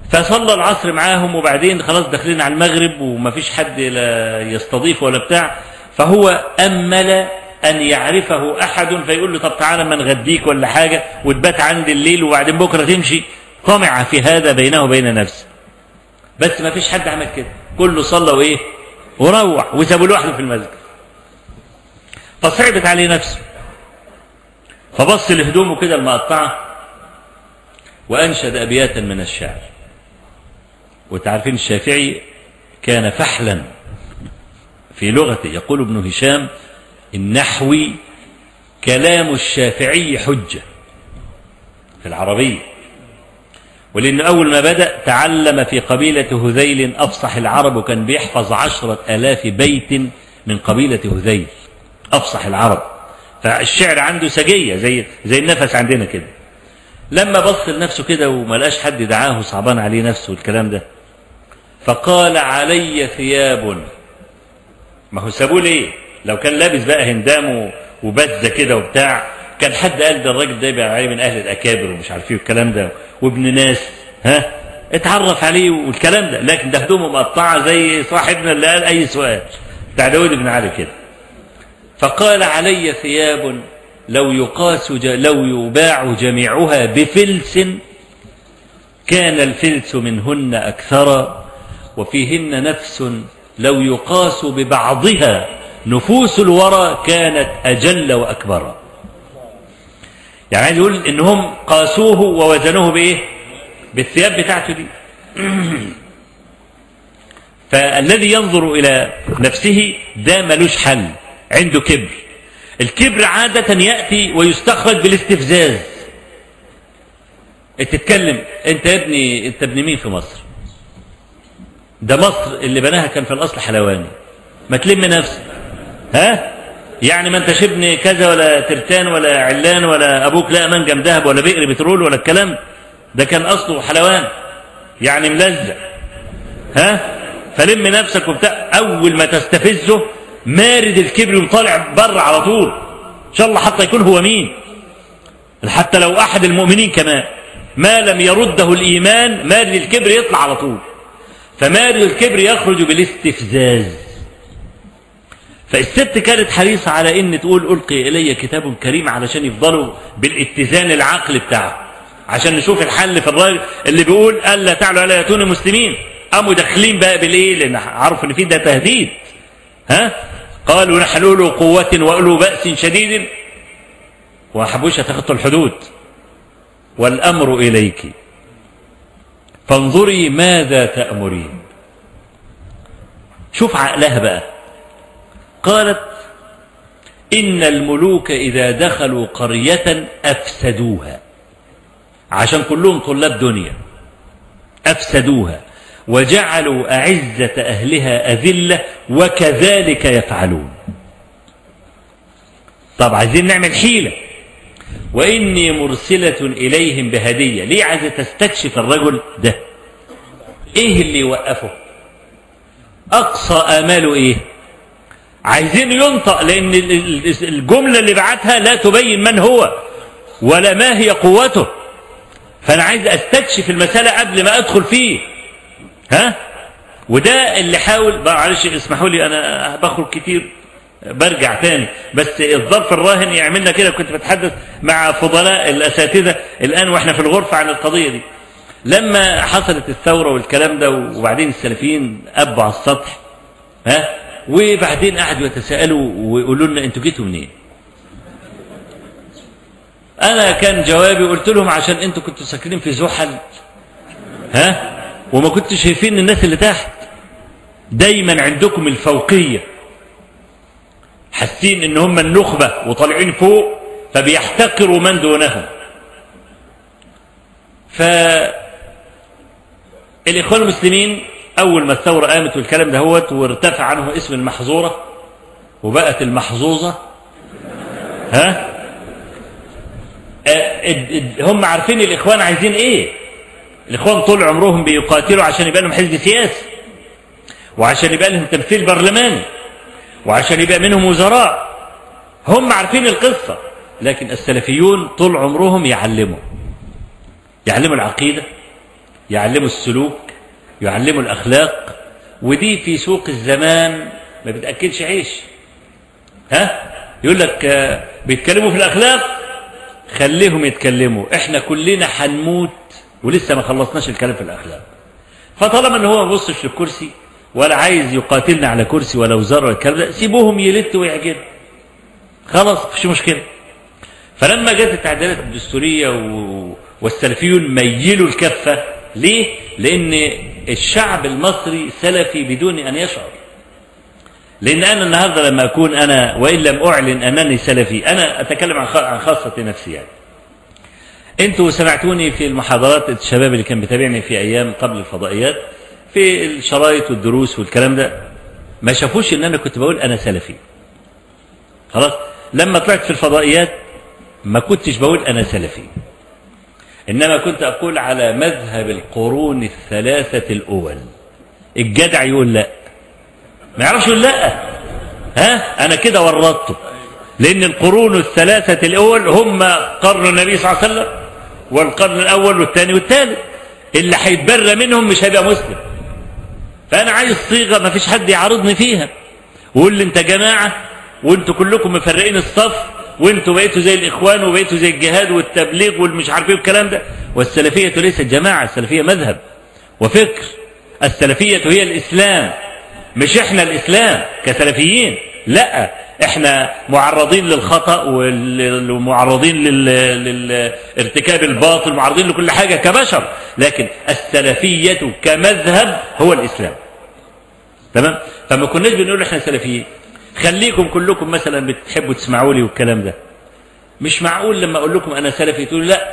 فصلى العصر معاهم وبعدين خلاص داخلين على المغرب ومفيش حد لا يستضيف ولا بتاع فهو أمل أن يعرفه أحد فيقول له طب تعالى ما نغديك ولا حاجة وتبات عندي الليل وبعدين بكرة تمشي طمع في هذا بينه وبين نفسه بس ما فيش حد عمل كده كله صلى وإيه وروح وسابوا لوحده في المسجد فصعبت عليه نفسه فبص لهدومه كده المقطعة وأنشد أبياتا من الشعر وتعرفين الشافعي كان فحلا في لغته يقول ابن هشام النحوي كلام الشافعي حجة في العربية ولأن أول ما بدأ تعلم في قبيلة هذيل أفصح العرب وكان بيحفظ عشرة آلاف بيت من قبيلة هذيل أفصح العرب فالشعر عنده سجية زي زي النفس عندنا كده لما بص لنفسه كده وما لقاش حد دعاه صعبان عليه نفسه والكلام ده فقال علي ثياب ما هو سابوه ليه لو كان لابس بقى هندام وبزه كده وبتاع كان حد قال ده الراجل ده يبقى عليه من اهل الاكابر ومش عارف ايه والكلام ده وابن ناس ها اتعرف عليه والكلام ده لكن ده هدومه مقطعه زي صاحبنا اللي قال اي سؤال بتاع داود بن علي كده فقال علي ثياب لو يقاس ج... لو يباع جميعها بفلس كان الفلس منهن أكثر وفيهن نفس لو يقاس ببعضها نفوس الورى كانت أجل وأكبر يعني عايز يقول إنهم قاسوه ووزنوه بإيه بالثياب بتاعته دي فالذي ينظر إلى نفسه ده ملوش حل عنده كبر الكبر عادة يأتي ويستخرج بالاستفزاز تتكلم انت يا ابني انت ابن مين في مصر ده مصر اللي بناها كان في الاصل حلواني ما تلم نفسك ها يعني ما انتش ابن كذا ولا ترتان ولا علان ولا ابوك لا منجم ذهب ولا بئر بترول ولا الكلام ده كان اصله حلوان يعني ملزق ها فلم نفسك وبتاع اول ما تستفزه مارد الكبر وطالع بره على طول ان شاء الله حتى يكون هو مين حتى لو احد المؤمنين كمان ما لم يرده الايمان مارد الكبر يطلع على طول فمارد الكبر يخرج بالاستفزاز فالست كانت حريصة على ان تقول القي الي كتاب كريم علشان يفضلوا بالاتزان العقل بتاعه عشان نشوف الحل في الراجل اللي بيقول الا تعلوا الا ياتون مسلمين قاموا داخلين بقى بالايه لان عرفوا ان في ده تهديد ها قالوا نحن أولو قوة وأولو بأس شديد وحبوش تخطوا الحدود والأمر إليك فانظري ماذا تأمرين شوف عقلها بقى قالت إن الملوك إذا دخلوا قرية أفسدوها عشان كلهم طلاب دنيا أفسدوها وجعلوا أعزة أهلها أذلة وكذلك يفعلون طب عايزين نعمل حيلة وإني مرسلة إليهم بهدية ليه عايزة تستكشف الرجل ده إيه اللي يوقفه أقصى آماله إيه عايزين ينطق لأن الجملة اللي بعتها لا تبين من هو ولا ما هي قوته فأنا عايز أستكشف المسألة قبل ما أدخل فيه ها وده اللي حاول معلش اسمحوا لي انا بخرج كتير برجع تاني بس الظرف الراهن يعملنا كده كنت بتحدث مع فضلاء الاساتذه الان واحنا في الغرفه عن القضيه دي لما حصلت الثوره والكلام ده وبعدين السلفيين ابوا على السطح ها وبعدين قعدوا يتساءلوا ويقولوا لنا انتوا جيتوا منين؟ انا كان جوابي قلت لهم عشان انتوا كنتوا ساكنين في زحل ها وما كنتش شايفين الناس اللي تحت دايما عندكم الفوقية حاسين ان هم النخبة وطالعين فوق فبيحتقروا من دونهم ف الإخوان المسلمين أول ما الثورة قامت والكلام ده هوت وارتفع عنه اسم المحظورة وبقت المحظوظة ها هم عارفين الإخوان عايزين إيه الإخوان طول عمرهم بيقاتلوا عشان يبقى لهم حزب سياسي وعشان يبقى لهم تمثيل برلماني وعشان يبقى منهم وزراء هم عارفين القصة لكن السلفيون طول عمرهم يعلموا يعلموا العقيدة يعلموا السلوك يعلموا الأخلاق ودي في سوق الزمان ما بتأكلش عيش ها يقول لك آه، بيتكلموا في الأخلاق خليهم يتكلموا احنا كلنا هنموت ولسه ما خلصناش الكلام في الأخلاق فطالما ان هو ما بيبصش للكرسي ولا عايز يقاتلنا على كرسي ولا وزاره ولا الكلام ده سيبوهم يلتوا ويعجنوا خلاص مفيش مشكله فلما جت التعديلات الدستوريه و... والسلفيون ميلوا الكفه ليه؟ لان الشعب المصري سلفي بدون ان يشعر لان انا النهارده لما اكون انا وان لم اعلن انني سلفي انا اتكلم عن خ- عن خاصه نفسي يعني انتوا سمعتوني في المحاضرات الشباب اللي كان بيتابعني في ايام قبل الفضائيات في الشرايط والدروس والكلام ده ما شافوش ان انا كنت بقول انا سلفي خلاص لما طلعت في الفضائيات ما كنتش بقول انا سلفي انما كنت اقول على مذهب القرون الثلاثه الاول الجدع يقول لا ما يعرفش يقول لا ها انا كده ورطته لان القرون الثلاثه الاول هم قرن النبي صلى الله عليه وسلم والقرن الاول والثاني والثالث اللي هيتبرى منهم مش هيبقى مسلم فانا عايز صيغه ما فيش حد يعارضني فيها ويقول لي انت جماعه وانتوا كلكم مفرقين الصف وانتوا بقيتوا زي الاخوان وبقيتوا زي الجهاد والتبليغ والمش عارف ايه والكلام ده والسلفيه ليست جماعه السلفيه مذهب وفكر السلفيه هي الاسلام مش احنا الاسلام كسلفيين لا احنا معرضين للخطا وال- ومعرضين لل- للارتكاب الباطل معرضين لكل حاجه كبشر لكن السلفيه كمذهب هو الاسلام تمام فما كناش بنقول احنا سلفيين خليكم كلكم مثلا بتحبوا تسمعوا لي والكلام ده مش معقول لما اقول لكم انا سلفي تقول لا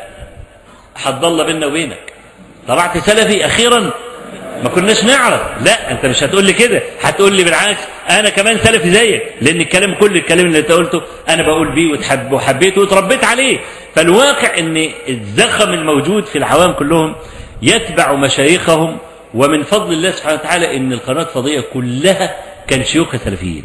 هتضل بيننا وبينك طلعت سلفي اخيرا ما كناش نعرف لا انت مش هتقول لي كده هتقول لي بالعكس انا كمان سلفي زيك لان الكلام كل الكلام اللي انت قلته انا بقول بيه وتحب وحبيته وتربيت عليه فالواقع ان الزخم الموجود في العوام كلهم يتبع مشايخهم ومن فضل الله سبحانه وتعالى ان القناه الفضائيه كلها كان شيوخها سلفيين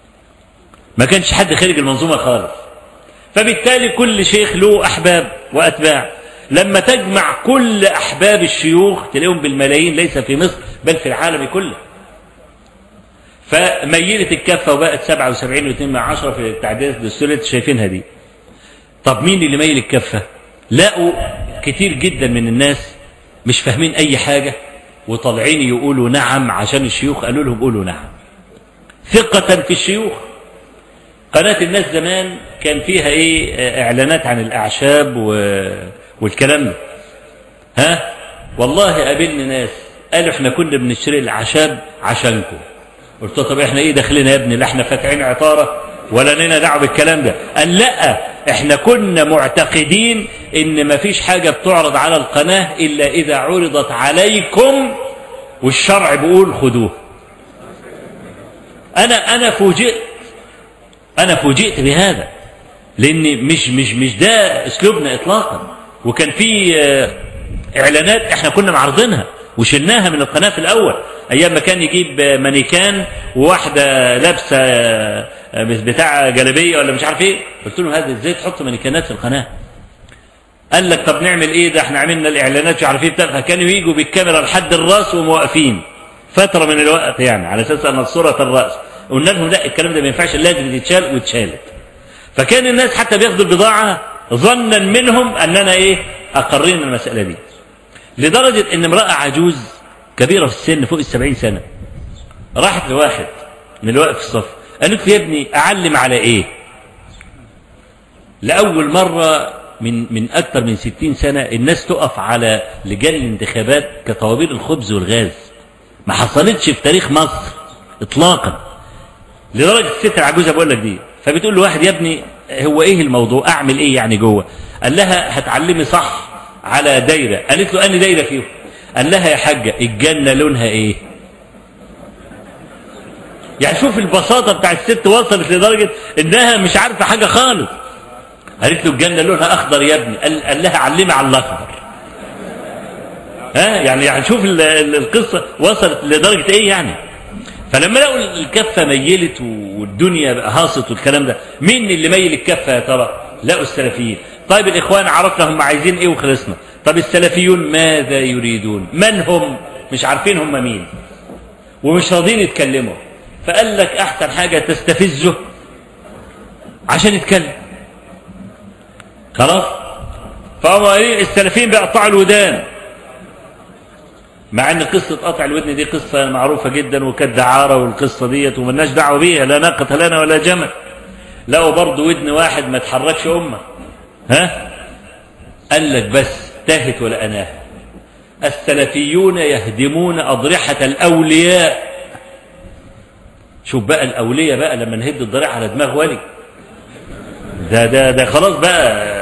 ما كانش حد خارج المنظومه خالص فبالتالي كل شيخ له احباب واتباع لما تجمع كل احباب الشيوخ تلاقيهم بالملايين ليس في مصر بل في العالم كله فميلت الكفه وبقت 77 و2 من عشرة في التعديلات الدستوريه اللي شايفينها دي طب مين اللي ميل الكفه لقوا كتير جدا من الناس مش فاهمين اي حاجه وطالعين يقولوا نعم عشان الشيوخ قالوا لهم قولوا نعم ثقه في الشيوخ قناة الناس زمان كان فيها ايه آه، اعلانات عن الاعشاب و... والكلام ده ها والله قابلني ناس قالوا احنا كنا بنشتري الاعشاب عشانكم قلت له طب احنا ايه داخلين يا ابني لا احنا فاتحين عطاره ولا لنا دعوه بالكلام ده قال لا احنا كنا معتقدين ان ما فيش حاجه بتعرض على القناه الا اذا عرضت عليكم والشرع بيقول خدوها انا انا فوجئت انا فوجئت بهذا لان مش مش مش ده اسلوبنا اطلاقا وكان في آه، اعلانات احنا كنا معرضينها وشلناها من القناه في الاول ايام ما كان يجيب آه، مانيكان وواحده لابسه آه، آه، بتاع جلابيه ولا مش عارف ايه قلت له هذا ازاي تحط مانيكانات في القناه قال لك طب نعمل ايه ده احنا عملنا الاعلانات مش عارف ايه بتاع فكانوا يجوا بالكاميرا لحد الراس وموقفين فتره من الوقت يعني على اساس ان صوره الراس قلنا لهم لا الكلام ده ما ينفعش لازم تتشال واتشالت فكان الناس حتى بياخدوا البضاعه ظنا منهم اننا ايه اقرينا المساله دي لدرجه ان امراه عجوز كبيره في السن فوق السبعين سنه راحت لواحد من اللي واقف في الصف قالت له يا ابني اعلم على ايه لاول مره من من اكثر من ستين سنه الناس تقف على لجان الانتخابات كطوابير الخبز والغاز ما حصلتش في تاريخ مصر اطلاقا لدرجه الست العجوزه بقول لك دي فبتقول له واحد يا ابني هو ايه الموضوع اعمل ايه يعني جوه قال لها هتعلمي صح على دايره قالت له اني دايره فيهم قال لها يا حاجه الجنه لونها ايه يعني شوف البساطه بتاع الست وصلت لدرجه انها مش عارفه حاجه خالص قالت له الجنه لونها اخضر يا ابني قال, قال لها علمي على الاخضر ها يعني يعني شوف ال- ال- القصه وصلت لدرجه ايه يعني فلما لقوا الكفه ميلت والدنيا بقى هاصت والكلام ده مين اللي ميل الكفه يا ترى لقوا السلفيين طيب الإخوان عرفنا هم عايزين إيه وخلصنا طب السلفيون ماذا يريدون من هم مش عارفين هم مين ومش راضين يتكلموا فقال لك أحسن حاجة تستفزه عشان يتكلم خلاص فهم ايه السلفيين بيقطعوا الودان مع ان قصة قطع الودن دي قصة معروفة جدا وكانت دعارة والقصة ديت وملناش دعوة بيها لا ناقة لنا ولا جمل لقوا برضه ودن واحد ما تحركش أمة ها قال لك بس تاهت ولا أناه السلفيون يهدمون أضرحة الأولياء شوف بقى الأولياء بقى لما نهد الضريح على دماغ ولي ده ده ده خلاص بقى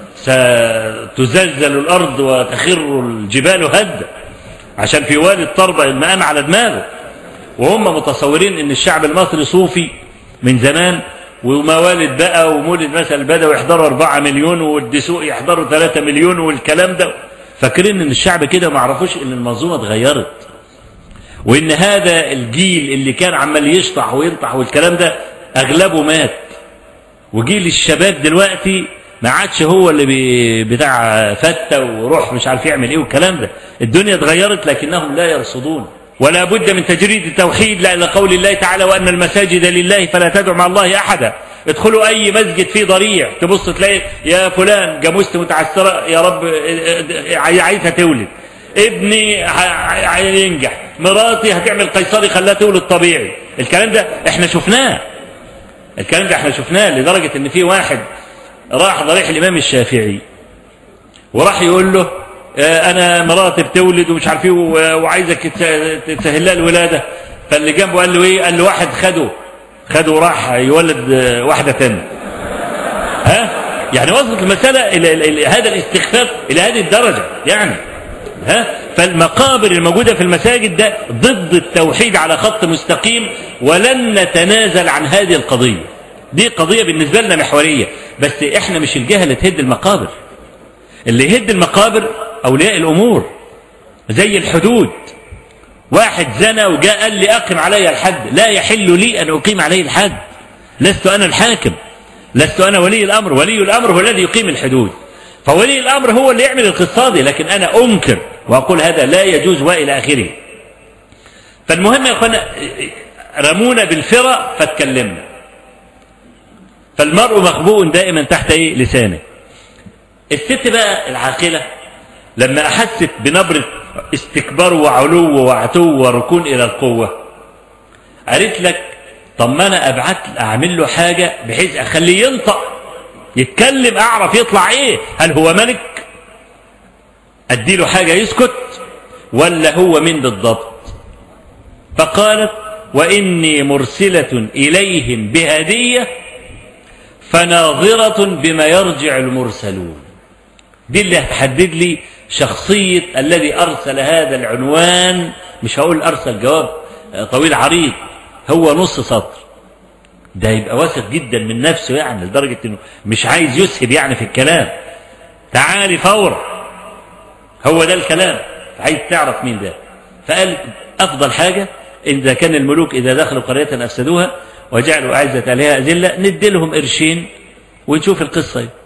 ستزلزل الأرض وتخر الجبال هدا عشان في والد طربة المقام على دماغه وهم متصورين ان الشعب المصري صوفي من زمان وموالد بقى ومولد مثلا البدوي يحضروا 4 مليون والدسوق يحضروا 3 مليون والكلام ده فاكرين ان الشعب كده ما عرفوش ان المنظومه اتغيرت وان هذا الجيل اللي كان عمال يشطح وينطح والكلام ده اغلبه مات وجيل الشباب دلوقتي ما عادش هو اللي بي بتاع فتة وروح مش عارف يعمل ايه والكلام ده الدنيا اتغيرت لكنهم لا يرصدون ولا بد من تجريد التوحيد لا الى قول الله تعالى وان المساجد لله فلا تدعوا مع الله احدا ادخلوا اي مسجد فيه ضريع تبص تلاقي يا فلان جاموست متعسره يا رب عايزها تولد ابني هينجح مراتي هتعمل قيصري خلاها تولد طبيعي الكلام ده احنا شفناه الكلام ده احنا شفناه لدرجه ان في واحد راح ضريح الامام الشافعي وراح يقول له انا مراتي بتولد ومش عارف ايه وعايزك تسهل لها الولاده فاللي جنبه قال له ايه قال له واحد خده خده وراح يولد واحده ثانيه ها يعني وصلت المساله الى, إلى هذا الاستخفاف الى هذه الدرجه يعني ها فالمقابر الموجوده في المساجد ده ضد التوحيد على خط مستقيم ولن نتنازل عن هذه القضيه دي قضيه بالنسبه لنا محوريه بس احنا مش الجهه اللي تهد المقابر اللي يهد المقابر أولياء الأمور زي الحدود واحد زنى وجاء قال لي أقم علي الحد لا يحل لي أن أقيم عليه الحد لست أنا الحاكم لست أنا ولي الأمر ولي الأمر هو الذي يقيم الحدود فولي الأمر هو اللي يعمل القصة لكن أنا أنكر وأقول هذا لا يجوز وإلى آخره فالمهم يا أخوانا رمونا بالفرة فاتكلمنا فالمرء مخبوء دائما تحت إيه لسانه الست بقى العاقلة لما أحست بنبرة استكبار وعلو وعتو وركون إلى القوة قالت لك طب ما أنا أبعت أعمل له حاجة بحيث أخليه ينطق يتكلم أعرف يطلع إيه هل هو ملك أدي له حاجة يسكت ولا هو من بالضبط فقالت وإني مرسلة إليهم بهدية فناظرة بما يرجع المرسلون دي اللي هتحدد لي شخصية الذي أرسل هذا العنوان مش هقول أرسل جواب طويل عريض هو نص سطر ده يبقى واثق جدا من نفسه يعني لدرجة انه مش عايز يسهب يعني في الكلام تعالي فورا هو ده الكلام عايز تعرف مين ده فقال أفضل حاجة إذا كان الملوك إذا دخلوا قرية أفسدوها وجعلوا أعزة عليها أذلة ندي لهم قرشين ونشوف القصة دي.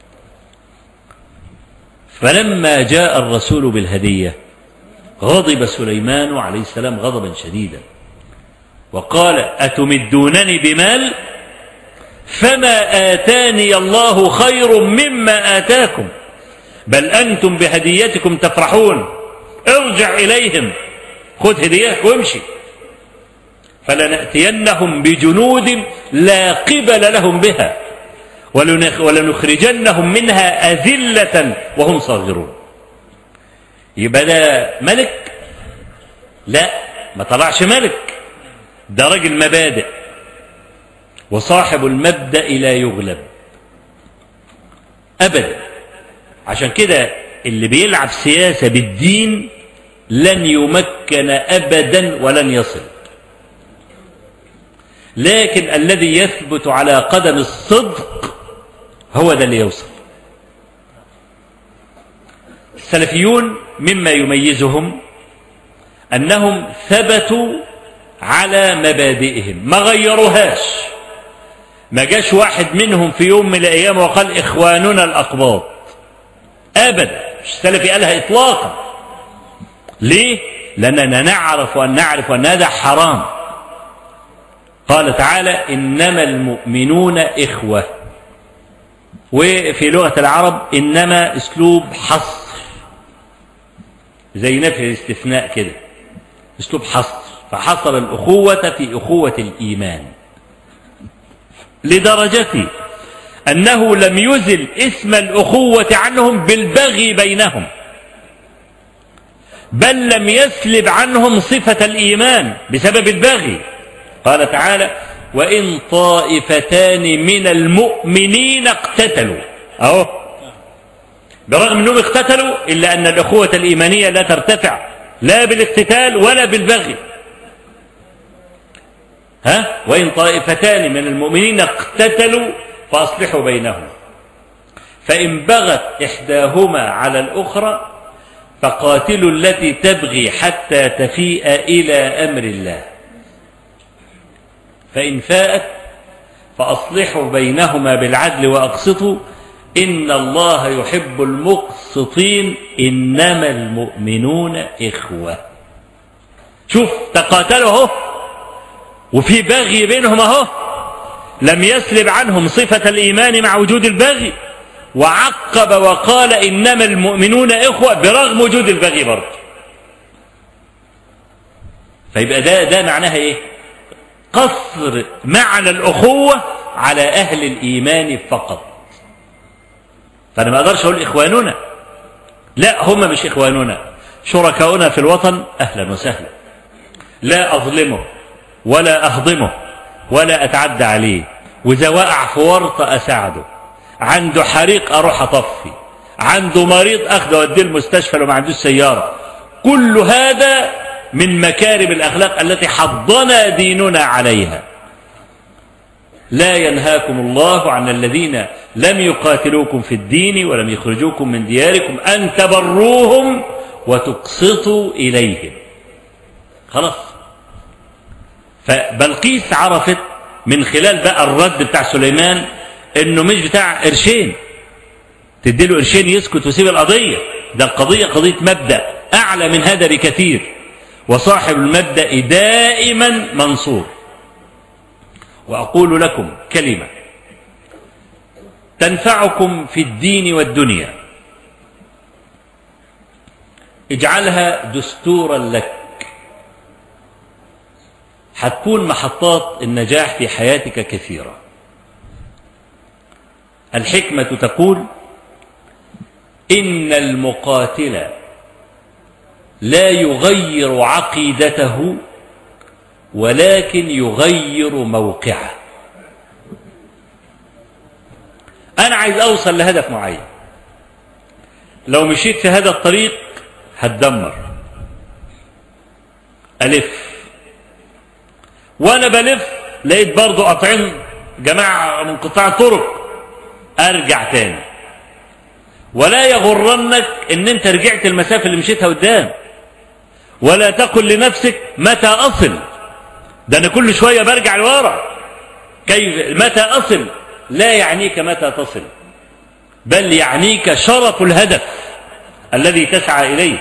فلما جاء الرسول بالهدية غضب سليمان عليه السلام غضبا شديدا وقال أتمدونني بمال فما آتاني الله خير مما آتاكم بل أنتم بهديتكم تفرحون ارجع إليهم خذ هديتك وامشي فلنأتينهم بجنود لا قبل لهم بها ولنخرجنهم منها أذلة وهم صاغرون يبقى ده ملك لا ما طلعش ملك ده راجل مبادئ وصاحب المبدأ لا يغلب أبدا عشان كده اللي بيلعب سياسة بالدين لن يمكن أبدا ولن يصل لكن الذي يثبت على قدم الصدق هو ده اللي يوصل السلفيون مما يميزهم أنهم ثبتوا على مبادئهم ما غيروهاش ما جاش واحد منهم في يوم من الأيام وقال إخواننا الأقباط أبدا مش السلفي قالها إطلاقا ليه؟ لأننا نعرف وأن نعرف أن هذا حرام قال تعالى إنما المؤمنون إخوة وفي لغة العرب إنما أسلوب حصر زي نفي الاستثناء كده أسلوب حصر فحصر الأخوة في أخوة الإيمان لدرجة أنه لم يزل اسم الأخوة عنهم بالبغي بينهم بل لم يسلب عنهم صفة الإيمان بسبب البغي قال تعالى وإن طائفتان من المؤمنين اقتتلوا أهو برغم أنهم اقتتلوا إلا أن الأخوة الإيمانية لا ترتفع لا بالاقتتال ولا بالبغي ها وإن طائفتان من المؤمنين اقتتلوا فأصلحوا بينهم فإن بغت إحداهما على الأخرى فقاتلوا التي تبغي حتى تفيء إلى أمر الله فإن فاءت فأصلحوا بينهما بالعدل وأقسطوا إن الله يحب المقسطين إنما المؤمنون إخوة شوف تقاتلوا اهو وفي بغي بينهم اهو لم يسلب عنهم صفة الإيمان مع وجود البغي وعقب وقال إنما المؤمنون إخوة برغم وجود البغي برضه فيبقى ده ده معناها إيه؟ قصر معنى الأخوة على أهل الإيمان فقط فأنا ما أقدرش أقول إخواننا لا هم مش إخواننا شركاؤنا في الوطن أهلا وسهلا لا أظلمه ولا أهضمه ولا أتعدى عليه وإذا وقع في ورطة أساعده عنده حريق أروح أطفي عنده مريض أخذه أوديه المستشفى لو ما عندوش سيارة كل هذا من مكارم الأخلاق التي حضنا ديننا عليها لا ينهاكم الله عن الذين لم يقاتلوكم في الدين ولم يخرجوكم من دياركم أن تبروهم وتقسطوا إليهم خلاص فبلقيس عرفت من خلال بقى الرد بتاع سليمان انه مش بتاع قرشين تديله قرشين يسكت ويسيب القضيه ده القضيه قضيه مبدا اعلى من هذا بكثير وصاحب المبدا دائما منصور واقول لكم كلمه تنفعكم في الدين والدنيا اجعلها دستورا لك هتكون محطات النجاح في حياتك كثيره الحكمه تقول ان المقاتل لا يغير عقيدته ولكن يغير موقعه انا عايز اوصل لهدف معين لو مشيت في هذا الطريق هتدمر الف وانا بلف لقيت برضو قاطعين جماعه من قطاع الطرق ارجع تاني ولا يغرنك ان انت رجعت المسافه اللي مشيتها قدام ولا تقل لنفسك متى اصل ده انا كل شويه برجع لورا كيف متى اصل لا يعنيك متى تصل بل يعنيك شرف الهدف الذي تسعى اليه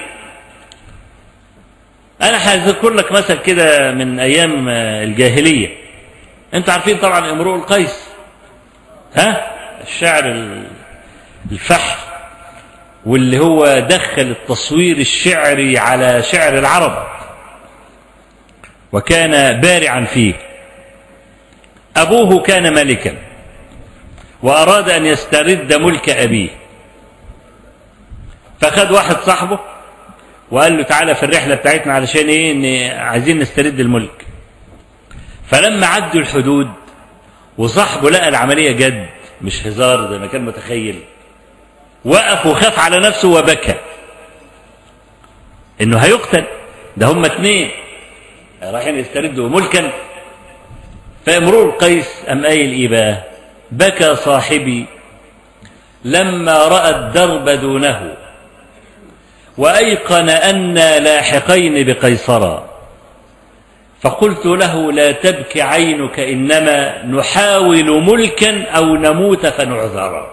انا هذكر لك مثل كده من ايام الجاهليه انتوا عارفين طبعا امرؤ القيس ها الشعر الفحر واللي هو دخل التصوير الشعري على شعر العرب وكان بارعا فيه ابوه كان ملكا واراد ان يسترد ملك ابيه فخد واحد صاحبه وقال له تعالى في الرحله بتاعتنا علشان ايه ان عايزين نسترد الملك فلما عدوا الحدود وصاحبه لقى العمليه جد مش هزار زي ما كان متخيل وقف وخاف على نفسه وبكى انه هيقتل ده هم اتنين رايحين يستردوا ملكا فامرؤ القيس ام قايل ايه بقى بكى صاحبي لما راى الدرب دونه وايقن انا لاحقين بقيصرا فقلت له لا تبك عينك إنما نحاول ملكا أو نموت فنعذر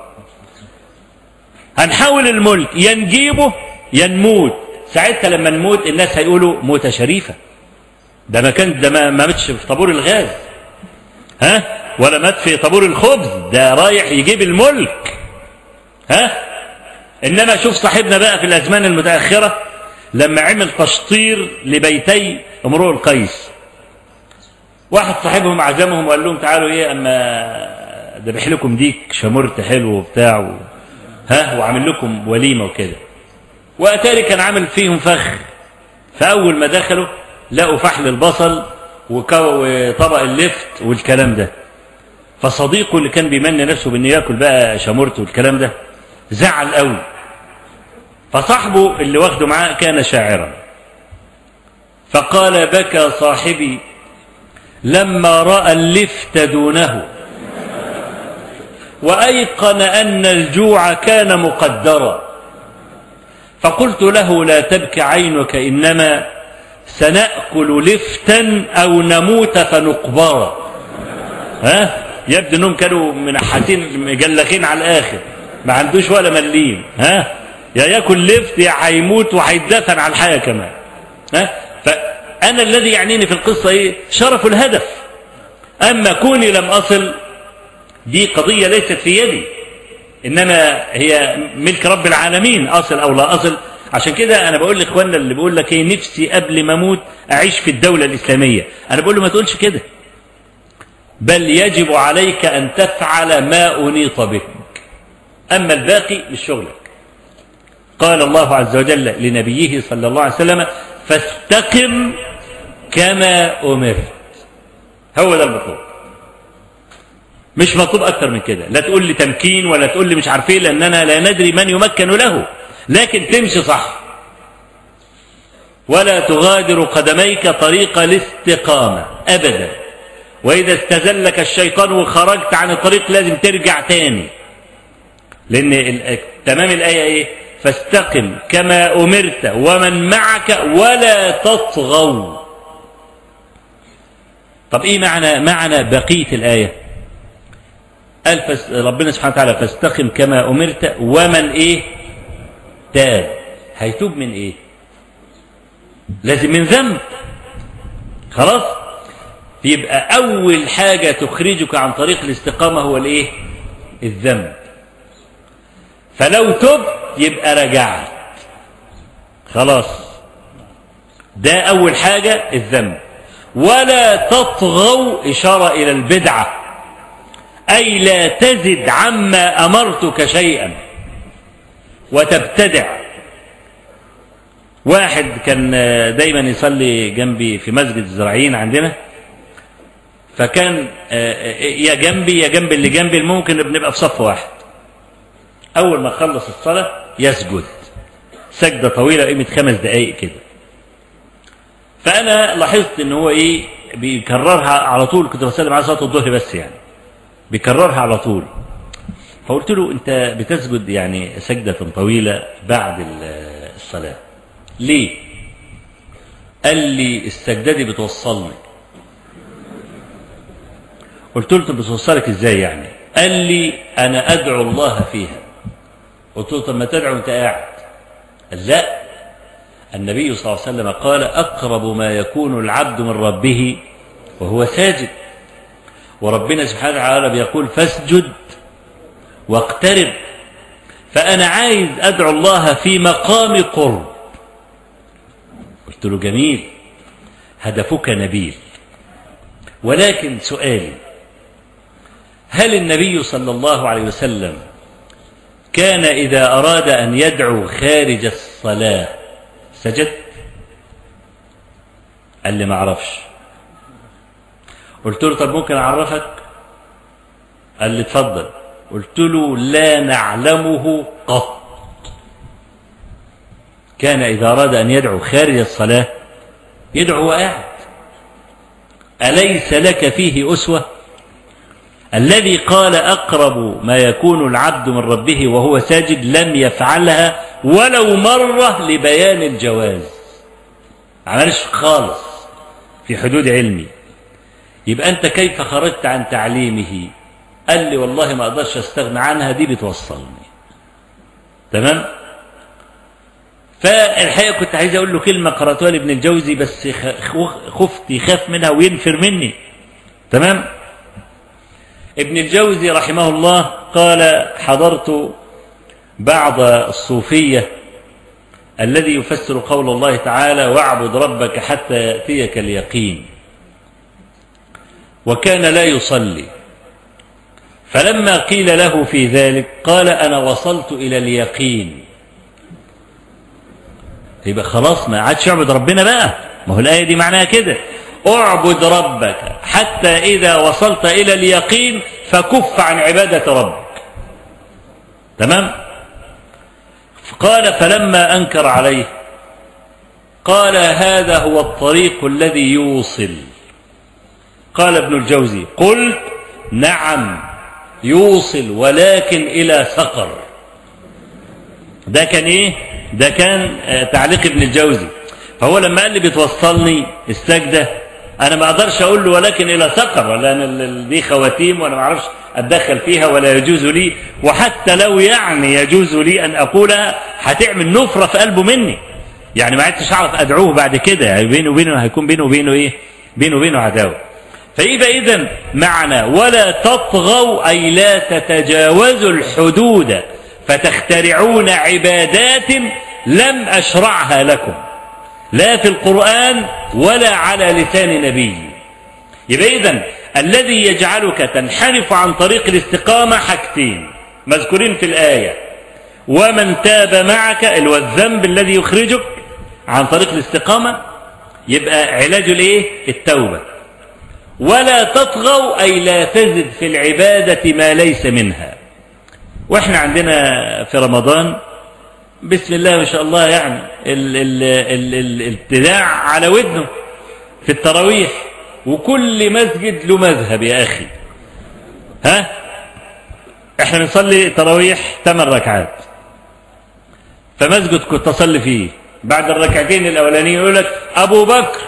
هنحاول الملك يا نجيبه يا نموت ساعتها لما نموت الناس هيقولوا موتة شريفة ده ما كان ده ما ما ماتش في طابور الغاز ها ولا مات في طابور الخبز ده رايح يجيب الملك ها انما شوف صاحبنا بقى في الازمان المتاخره لما عمل تشطير لبيتي امرؤ القيس واحد صاحبهم عزمهم وقال لهم تعالوا ايه اما ذبح لكم ديك شمرت حلو وبتاع و... ها وعامل لكم وليمه وكده واتاري كان عامل فيهم فخ فاول ما دخلوا لقوا فحل البصل وطبق اللفت والكلام ده فصديقه اللي كان بيمنى نفسه بانه ياكل بقى شمرته والكلام ده زعل قوي فصاحبه اللي واخده معاه كان شاعرا فقال بكى صاحبي لما راى اللفت دونه وايقن ان الجوع كان مقدرا فقلت له لا تبك عينك انما سناكل لفتا او نموت فنقبرا ها يبدو انهم كانوا منحتين مجلخين على الاخر ما عندوش ولا مليم ها يا ياكل لفت يا هيموت وهيتدفن على الحياه كمان ها فانا الذي يعنيني في القصه ايه شرف الهدف اما كوني لم اصل دي قضيه ليست في يدي انما هي ملك رب العالمين اصل او لا اصل عشان كده انا بقول لاخواننا اللي بيقول لك ايه نفسي قبل ما اموت اعيش في الدوله الاسلاميه انا بقول له ما تقولش كده بل يجب عليك ان تفعل ما انيط بك اما الباقي مش شغلك قال الله عز وجل لنبيه صلى الله عليه وسلم فاستقم كما امرت هو ده المطلوب مش مطلوب اكتر من كده لا تقول لي تمكين ولا تقول لي مش عارف ايه لاننا لا ندري من يمكن له لكن تمشي صح ولا تغادر قدميك طريق الاستقامه ابدا واذا استزلك الشيطان وخرجت عن الطريق لازم ترجع تاني لان تمام الايه ايه فاستقم كما امرت ومن معك ولا تطغوا طب ايه معنى معنى بقيه الايه قال فس ربنا سبحانه وتعالى فاستقم كما امرت ومن ايه تاب هيتوب من ايه لازم من ذنب خلاص يبقى اول حاجه تخرجك عن طريق الاستقامه هو الايه الذنب فلو تبت يبقى رجعت خلاص ده اول حاجه الذنب ولا تطغوا اشاره الى البدعه اي لا تزد عما امرتك شيئا وتبتدع واحد كان دايما يصلي جنبي في مسجد الزراعيين عندنا فكان يا جنبي يا جنب اللي جنبي ممكن بنبقى في صف واحد اول ما خلص الصلاه يسجد سجده طويله قيمه خمس دقائق كده فانا لاحظت ان هو ايه بيكررها على طول كنت بسلم على صلاه الظهر بس يعني بيكررها على طول فقلت له انت بتسجد يعني سجده طويله بعد الصلاه ليه قال لي السجده دي بتوصلني قلت له بتوصلك ازاي يعني قال لي انا ادعو الله فيها قلت له طب ما تدعو انت قاعد قال لا النبي صلى الله عليه وسلم قال اقرب ما يكون العبد من ربه وهو ساجد وربنا سبحانه وتعالى بيقول فاسجد واقترب فانا عايز ادعو الله في مقام قرب قلت له جميل هدفك نبيل ولكن سؤالي هل النبي صلى الله عليه وسلم كان إذا أراد أن يدعو خارج الصلاة سجد قال لي ما أعرفش قلت له طب ممكن أعرفك قال لي اتفضل قلت له لا نعلمه قط كان إذا أراد أن يدعو خارج الصلاة يدعو وقاعد أليس لك فيه أسوة الذي قال أقرب ما يكون العبد من ربه وهو ساجد لم يفعلها ولو مرة لبيان الجواز عملش خالص في حدود علمي يبقى أنت كيف خرجت عن تعليمه قال لي والله ما أقدرش أستغنى عنها دي بتوصلني تمام فالحقيقة كنت عايز أقول له كلمة قرأتها لابن الجوزي بس خفت يخاف منها وينفر مني تمام ابن الجوزي رحمه الله قال حضرت بعض الصوفية الذي يفسر قول الله تعالى واعبد ربك حتى يأتيك اليقين وكان لا يصلي فلما قيل له في ذلك قال أنا وصلت إلى اليقين يبقى خلاص ما عادش يعبد ربنا بقى ما هو الآية دي معناها كده اعبد ربك حتى إذا وصلت إلى اليقين فكف عن عبادة ربك تمام قال فلما أنكر عليه قال هذا هو الطريق الذي يوصل قال ابن الجوزي قلت نعم يوصل ولكن إلى سقر ده كان إيه ده كان تعليق ابن الجوزي فهو لما قال لي بتوصلني السجدة أنا ما أقدرش أقول له ولكن إلى سقر ولا أنا دي خواتيم وأنا ما أعرفش أتدخل فيها ولا يجوز لي وحتى لو يعني يجوز لي أن أقولها هتعمل نفرة في قلبه مني يعني ما عدتش أعرف أدعوه بعد كده يعني بينه وبينه هيكون بينه وبينه إيه بينه وبينه عداوة فيبقى إذا معنى ولا تطغوا أي لا تتجاوزوا الحدود فتخترعون عبادات لم أشرعها لكم لا في القرآن ولا على لسان نبي يبقى إذن الذي يجعلك تنحرف عن طريق الاستقامة حاجتين مذكورين في الآية ومن تاب معك الذنب الذي يخرجك عن طريق الاستقامة يبقى علاج الايه التوبة ولا تطغوا أي لا تزد في العبادة ما ليس منها واحنا عندنا في رمضان بسم الله ما شاء الله يعني ال ال ال ال الابتداع على ودنه في التراويح وكل مسجد له مذهب يا أخي ها احنا بنصلي تراويح ثمان ركعات فمسجد كنت أصلي فيه بعد الركعتين الأولانيين يقول لك أبو بكر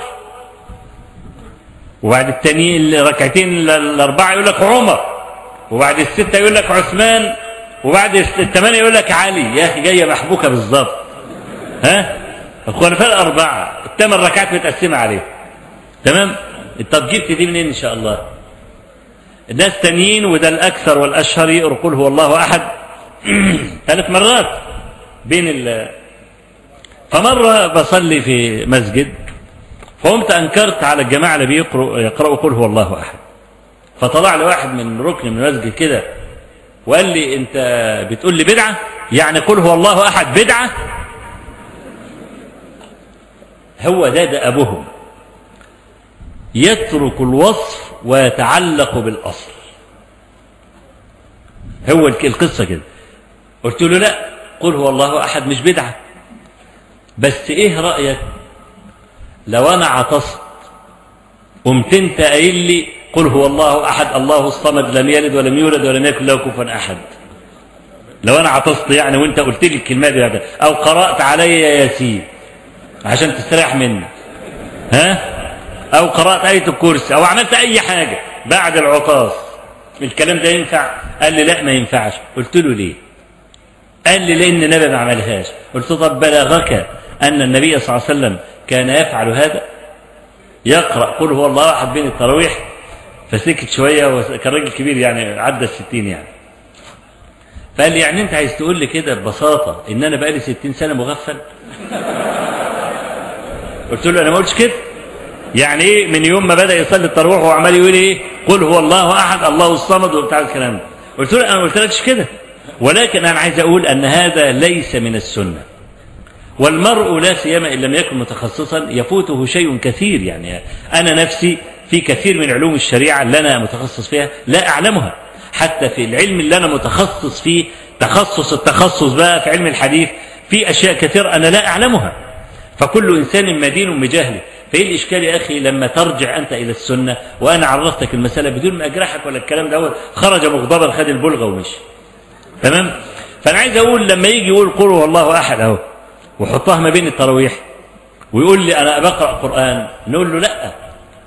وبعد التانيين الركعتين الأربعة يقول لك عمر وبعد الستة يقول لك عثمان وبعد الثمانية يقول لك علي يا أخي جاية محبوكة بالظبط ها الخلفاء الأربعة الثمان ركعات متقسمة عليه تمام طب جبت دي منين إن شاء الله الناس تانيين وده الأكثر والأشهر يقرأ قل هو الله أحد ثلاث مرات بين ال فمرة بصلي في مسجد فقمت أنكرت على الجماعة اللي بيقرأوا يقرأوا قل هو الله أحد فطلع لي واحد من ركن من المسجد كده وقال لي أنت بتقول لي بدعة يعني قل هو الله أحد بدعة هو ده ده أبوهم يترك الوصف ويتعلق بالأصل هو القصة كده قلت له لا قل هو الله أحد مش بدعة بس إيه رأيك لو أنا عطست قمت أنت قايل لي قل هو الله أحد الله الصمد لم يلد ولم يولد ولم يكن له كفوا أحد لو أنا عطست يعني وأنت قلت لي الكلمة دي بعد أو قرأت علي يا ياسين عشان تستريح مني ها أو قرأت آية الكرسي أو عملت أي حاجة بعد العطاس الكلام ده ينفع قال لي لا ما ينفعش قلت له ليه قال لي لأن النبي ما عملهاش قلت طب بلغك أن النبي صلى الله عليه وسلم كان يفعل هذا يقرأ قل هو الله أحد بين التراويح فسكت شوية وكان راجل كبير يعني عدى الستين يعني فقال لي يعني أنت عايز تقول لي كده ببساطة إن أنا بقالي ستين سنة مغفل قلت له أنا ما قلتش كده يعني ايه من يوم ما بدا يصلي التراويح وعمال يقول ايه قل هو الله احد الله الصمد وبتاع الكلام ده قلت له انا ما قلتلكش كده ولكن انا عايز اقول ان هذا ليس من السنه والمرء لا سيما ان لم يكن متخصصا يفوته شيء كثير يعني انا نفسي في كثير من علوم الشريعه اللي انا متخصص فيها لا اعلمها حتى في العلم اللي انا متخصص فيه تخصص التخصص بقى في علم الحديث في اشياء كثيره انا لا اعلمها فكل انسان مدين بجهله فايه الاشكال يا اخي لما ترجع انت الى السنه وانا عرفتك المساله بدون ما اجرحك ولا الكلام دوت خرج مغضبا خد البلغه ومشي تمام فانا عايز اقول لما يجي يقول قل هو الله احد اهو وحطها ما بين التراويح ويقول لي انا بقرا قران نقول له لا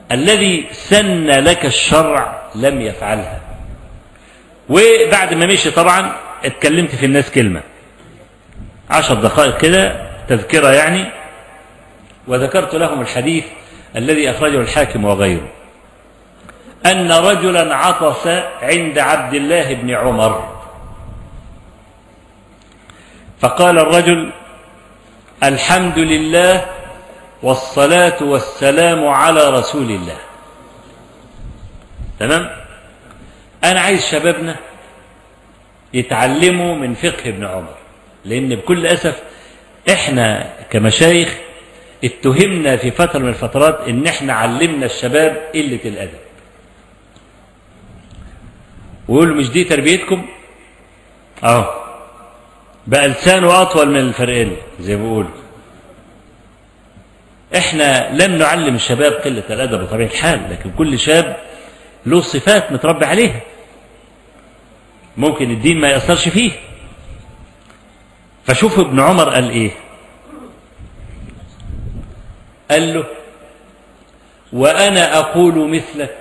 الذي سن لك الشرع لم يفعلها وبعد ما مشي طبعا اتكلمت في الناس كلمة عشر دقائق كده تذكرة يعني وذكرت لهم الحديث الذي أخرجه الحاكم وغيره أن رجلا عطس عند عبد الله بن عمر فقال الرجل الحمد لله والصلاة والسلام على رسول الله تمام أنا عايز شبابنا يتعلموا من فقه ابن عمر لأن بكل أسف إحنا كمشايخ اتهمنا في فترة من الفترات إن إحنا علمنا الشباب قلة الأدب ويقولوا مش دي تربيتكم أهو بقى لسانه أطول من الفرقين زي ما بيقولوا احنا لم نعلم الشباب قلة الأدب بطبيعة الحال لكن كل شاب له صفات متربي عليها ممكن الدين ما يأثرش فيه فشوف ابن عمر قال ايه قال له وأنا أقول مثلك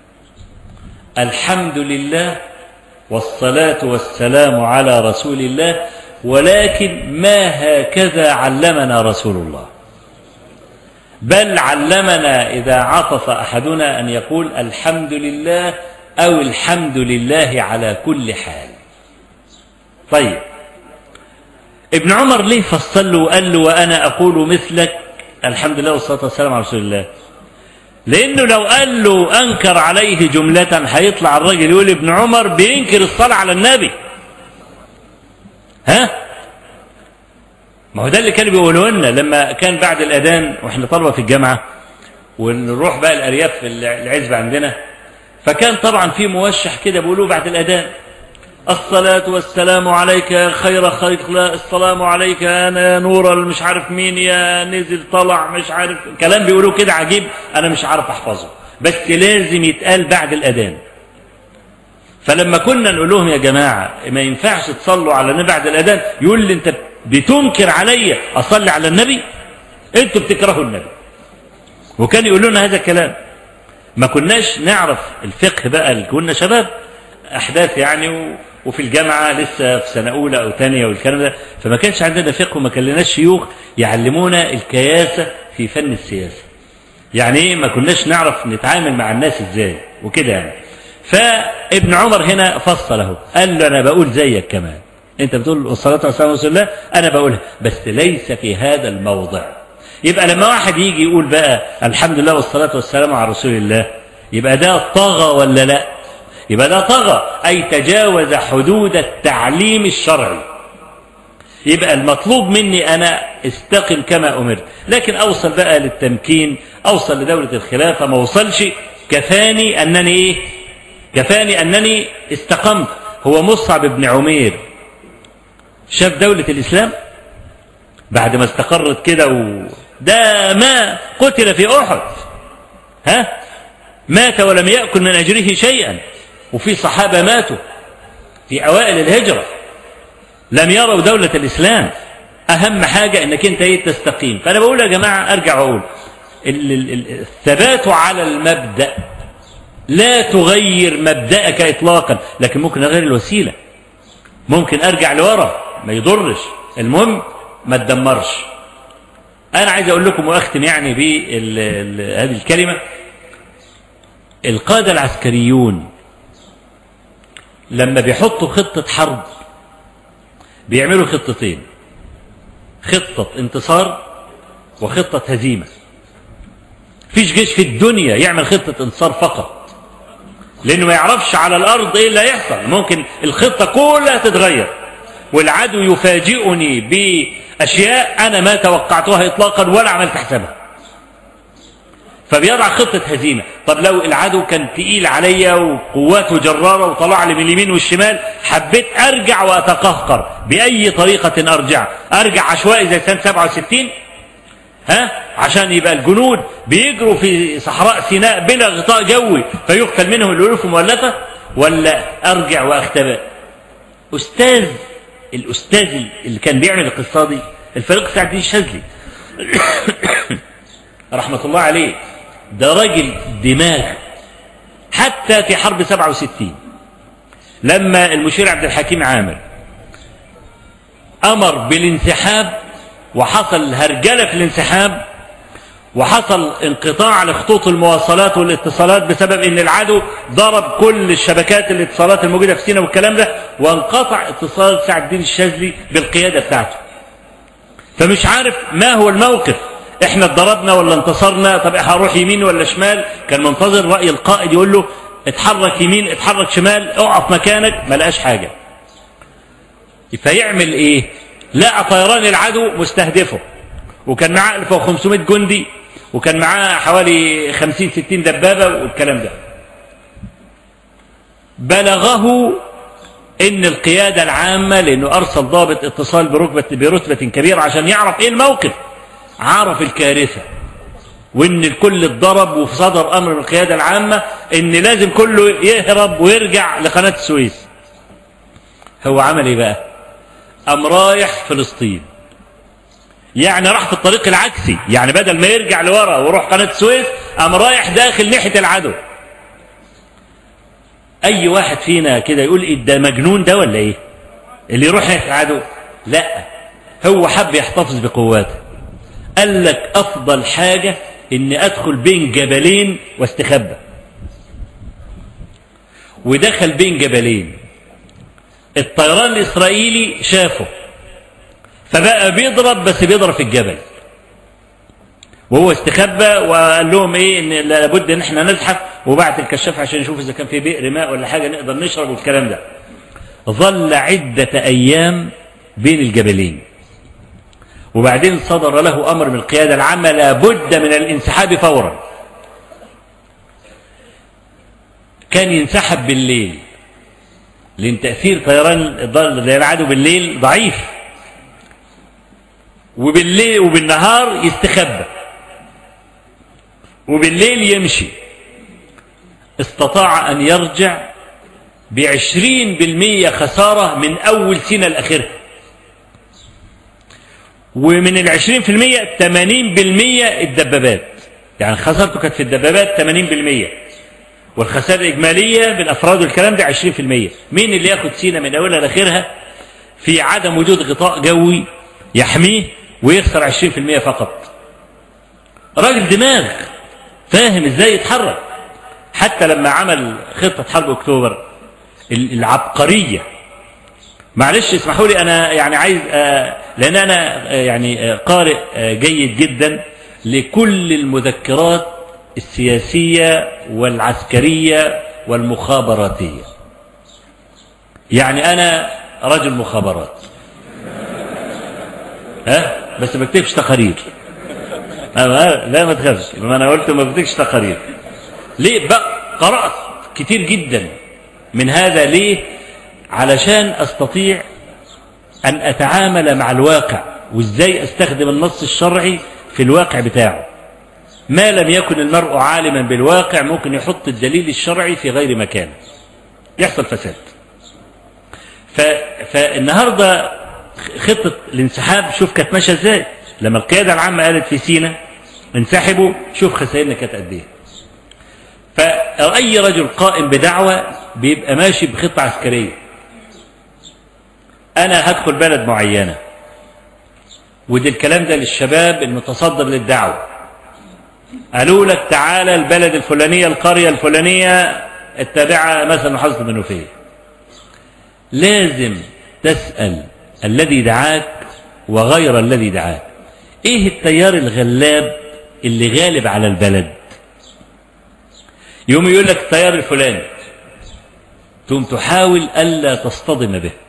الحمد لله والصلاة والسلام على رسول الله ولكن ما هكذا علمنا رسول الله بل علمنا إذا عطف أحدنا أن يقول الحمد لله أو الحمد لله على كل حال طيب ابن عمر ليه فصل له وقال له وأنا أقول مثلك الحمد لله والصلاة والسلام على رسول الله لأنه لو قال له أنكر عليه جملة هيطلع الراجل يقول ابن عمر بينكر الصلاة على النبي ها ما هو ده اللي كانوا بيقولوا لنا لما كان بعد الأذان وإحنا طلبة في الجامعة ونروح بقى الأرياف في العزبة عندنا فكان طبعا في موشح كده بيقولوه بعد الأذان الصلاة والسلام عليك يا خير خلق الله السلام عليك أنا نور مش عارف مين يا نزل طلع مش عارف كلام بيقولوه كده عجيب أنا مش عارف أحفظه بس لازم يتقال بعد الأذان فلما كنا نقول لهم يا جماعة ما ينفعش تصلوا على النبي بعد الأذان يقول لي أنت بتنكر عليا أصلي على النبي أنتوا بتكرهوا النبي وكان يقول لنا هذا الكلام ما كناش نعرف الفقه بقى اللي كنا شباب أحداث يعني وفي الجامعة لسه في سنة أولى أو ثانية والكلام ده فما كانش عندنا فقه وما كان لناش شيوخ يعلمونا الكياسة في فن السياسة يعني ايه ما كناش نعرف نتعامل مع الناس ازاي وكده يعني فابن عمر هنا فصله قال له انا بقول زيك كمان انت بتقول الصلاة والسلام على رسول الله انا بقولها بس ليس في هذا الموضع يبقى لما واحد يجي يقول بقى الحمد لله والصلاة والسلام على رسول الله يبقى ده طغى ولا لا يبقى ده طغى أي تجاوز حدود التعليم الشرعي يبقى المطلوب مني أنا استقم كما أمرت لكن أوصل بقى للتمكين أوصل لدولة الخلافة ما وصلش كفاني أنني إيه كفاني أنني استقمت هو مصعب بن عمير شاف دولة الإسلام بعد ما استقرت كده و... ده ما قتل في أحد ها مات ولم يأكل من أجره شيئا وفي صحابة ماتوا في أوائل الهجرة لم يروا دولة الإسلام أهم حاجة أنك أنت إيه تستقيم فأنا بقول يا جماعة أرجع وأقول الثبات على المبدأ لا تغير مبدأك إطلاقا لكن ممكن أغير الوسيلة ممكن أرجع لورا ما يضرش المهم ما تدمرش أنا عايز أقول لكم وأختم يعني بهذه الكلمة القادة العسكريون لما بيحطوا خطة حرب بيعملوا خطتين خطة انتصار وخطة هزيمة فيش جيش في الدنيا يعمل خطة انتصار فقط لأنه ما يعرفش على الأرض إيه اللي هيحصل ممكن الخطة كلها تتغير والعدو يفاجئني بأشياء أنا ما توقعتها إطلاقا ولا عملت حسابها فبيضع خطة هزيمة طب لو العدو كان تقيل عليا وقواته جرارة وطلع لي من اليمين والشمال حبيت أرجع وأتقهقر بأي طريقة أرجع أرجع عشوائي زي سنة 67 ها عشان يبقى الجنود بيجروا في صحراء سيناء بلا غطاء جوي فيقتل منهم الألوف المؤلفة ولا أرجع وأختبئ أستاذ الأستاذ اللي كان بيعمل القصة دي الفريق سعد الدين الشاذلي رحمة الله عليه ده راجل دماغ حتى في حرب 67 لما المشير عبد الحكيم عامر أمر بالانسحاب وحصل هرجلة في الانسحاب وحصل انقطاع لخطوط المواصلات والاتصالات بسبب ان العدو ضرب كل الشبكات الاتصالات الموجوده في سيناء والكلام ده وانقطع اتصال سعد الدين الشاذلي بالقياده بتاعته. فمش عارف ما هو الموقف احنا اتضربنا ولا انتصرنا طب هروح يمين ولا شمال كان منتظر راي القائد يقول له اتحرك يمين اتحرك شمال اقف مكانك ما لقاش حاجه فيعمل ايه لقى طيران العدو مستهدفه وكان معاه 1500 جندي وكان معاه حوالي 50 60 دبابه والكلام ده بلغه ان القياده العامه لانه ارسل ضابط اتصال بركبه برتبه كبيره عشان يعرف ايه الموقف عرف الكارثه وان الكل اتضرب وفي صدر امر من القياده العامه ان لازم كله يهرب ويرجع لقناه السويس هو عمل ايه بقى قام رايح فلسطين يعني راح في الطريق العكسي يعني بدل ما يرجع لورا ويروح قناه السويس قام رايح داخل ناحيه العدو اي واحد فينا كده يقول إيه ده مجنون ده ولا ايه اللي يروح ناحيه العدو لا هو حب يحتفظ بقواته قال لك افضل حاجه اني ادخل بين جبلين واستخبى ودخل بين جبلين الطيران الاسرائيلي شافه فبقى بيضرب بس بيضرب في الجبل وهو استخبى وقال لهم ايه ان لابد ان احنا نزحف وبعت الكشاف عشان نشوف اذا كان في بئر ماء ولا حاجه نقدر نشرب والكلام ده ظل عده ايام بين الجبلين وبعدين صدر له امر من القياده العامه لابد من الانسحاب فورا كان ينسحب بالليل لان تاثير طيران العدو بالليل ضعيف وبالليل وبالنهار يستخبى وبالليل يمشي استطاع أن يرجع بعشرين بالمية خسارة من أول سنة لآخرها ومن العشرين في المية تمانين بالمية الدبابات يعني خسارته كانت في الدبابات تمانين بالمية والخسائر الإجمالية بالأفراد والكلام ده عشرين في المية مين اللي ياخد سينا من أولها لآخرها في عدم وجود غطاء جوي يحميه ويخسر 20% فقط راجل دماغ فاهم ازاي يتحرك حتى لما عمل خطة حرب اكتوبر العبقرية معلش اسمحوا لي انا يعني عايز آه لان انا آه يعني آه قارئ جيد جدا لكل المذكرات السياسية والعسكرية والمخابراتية يعني انا رجل مخابرات ها بس ما بكتبش تقارير لا ما تخافش ما انا قلت ما بكتبش تقارير ليه بقى قرات كتير جدا من هذا ليه علشان استطيع ان اتعامل مع الواقع وازاي استخدم النص الشرعي في الواقع بتاعه ما لم يكن المرء عالما بالواقع ممكن يحط الدليل الشرعي في غير مكانه يحصل فساد ف... فالنهارده خطة الانسحاب شوف كانت ماشية ازاي لما القيادة العامة قالت في سينا انسحبوا شوف خسائرنا كانت قد ايه فأي رجل قائم بدعوة بيبقى ماشي بخطة عسكرية أنا هدخل بلد معينة ودي الكلام ده للشباب المتصدر للدعوة قالوا لك تعالى البلد الفلانية القرية الفلانية التابعة مثلا محافظة المنوفية لازم تسأل الذي دعاك وغير الذي دعاك ايه التيار الغلاب اللي غالب على البلد يوم يقول لك التيار الفلاني تقوم تحاول الا تصطدم به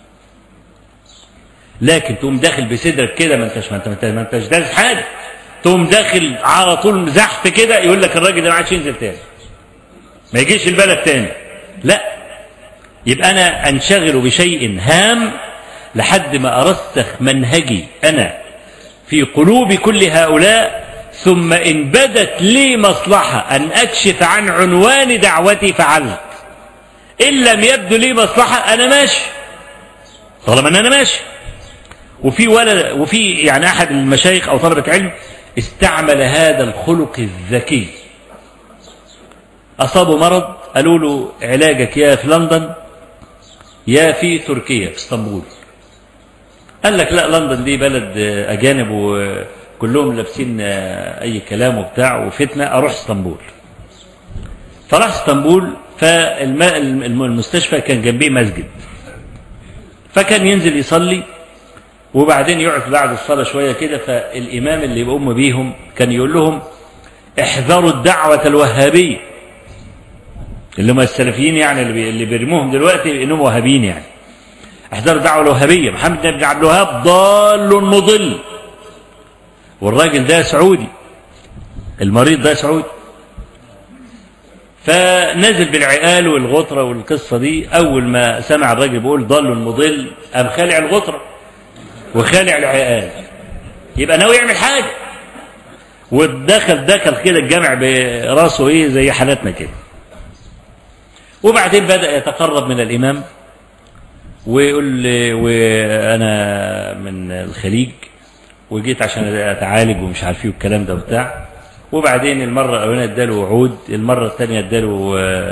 لكن تقوم داخل بصدرك كده ما انتش ما انت ما انتش دارس حاجه تقوم داخل على طول زحف كده يقول لك الراجل ده ما عادش ينزل تاني ما يجيش البلد تاني لا يبقى انا انشغل بشيء هام لحد ما ارسخ منهجي انا في قلوب كل هؤلاء ثم ان بدت لي مصلحه ان اكشف عن عنوان دعوتي فعلت ان لم يبدو لي مصلحه انا ماشي طالما ان انا ماشي وفي ولد وفي يعني احد المشايخ او طلبه علم استعمل هذا الخلق الذكي أصابه مرض قالوا له علاجك يا في لندن يا في تركيا في اسطنبول قال لك لا لندن دي بلد أجانب وكلهم لابسين أي كلام وبتاع وفتنة أروح اسطنبول فراح اسطنبول فالمستشفى كان جنبيه مسجد فكان ينزل يصلي وبعدين يقعد بعد الصلاة شوية كده فالإمام اللي بيقوم بيهم كان يقول لهم احذروا الدعوة الوهابية اللي هم السلفيين يعني اللي اللي بيرموهم دلوقتي انهم وهابيين يعني احذروا الدعوة الوهابية محمد بن عبد الوهاب ضال مضل والراجل ده سعودي المريض ده سعودي فنزل بالعقال والغطرة والقصة دي أول ما سمع الراجل بيقول ضال مضل قام خالع الغطرة وخالع العقال يبقى ناوي يعمل حاجة ودخل دخل كده الجامع براسه ايه زي حالاتنا كده وبعدين بدأ يتقرب من الإمام ويقول لي وأنا من الخليج وجيت عشان أتعالج ومش عارف ايه والكلام ده وبتاع وبعدين المرة الأولانية اداله وعود المرة الثانية اداله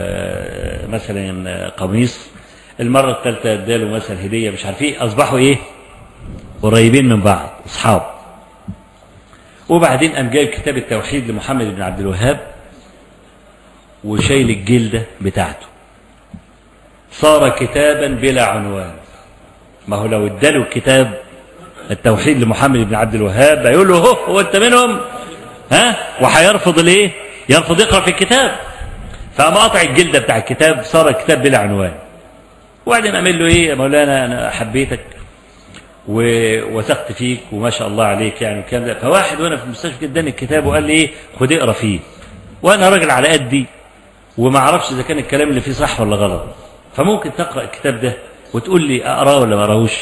مثلا قميص المرة الثالثة اداله مثلا هدية مش عارف ايه أصبحوا ايه قريبين من بعض أصحاب وبعدين قام جايب كتاب التوحيد لمحمد بن عبد الوهاب وشايل الجلدة بتاعته صار كتابا بلا عنوان ما هو لو اداله الكتاب التوحيد لمحمد بن عبد الوهاب هيقول له هو هو انت منهم ها وهيرفض الايه يرفض يقرا في الكتاب فقام قطع الجلده بتاع الكتاب صار الكتاب بلا عنوان وبعدين اعمل له ايه يا مولانا انا حبيتك ووثقت فيك وما شاء الله عليك يعني الكلام ده فواحد وانا في المستشفى اداني الكتاب وقال لي ايه خد اقرا فيه وانا راجل على قدي وما اعرفش اذا كان الكلام اللي فيه صح ولا غلط فممكن تقرا الكتاب ده وتقول لي اقراه ولا ما اقراهوش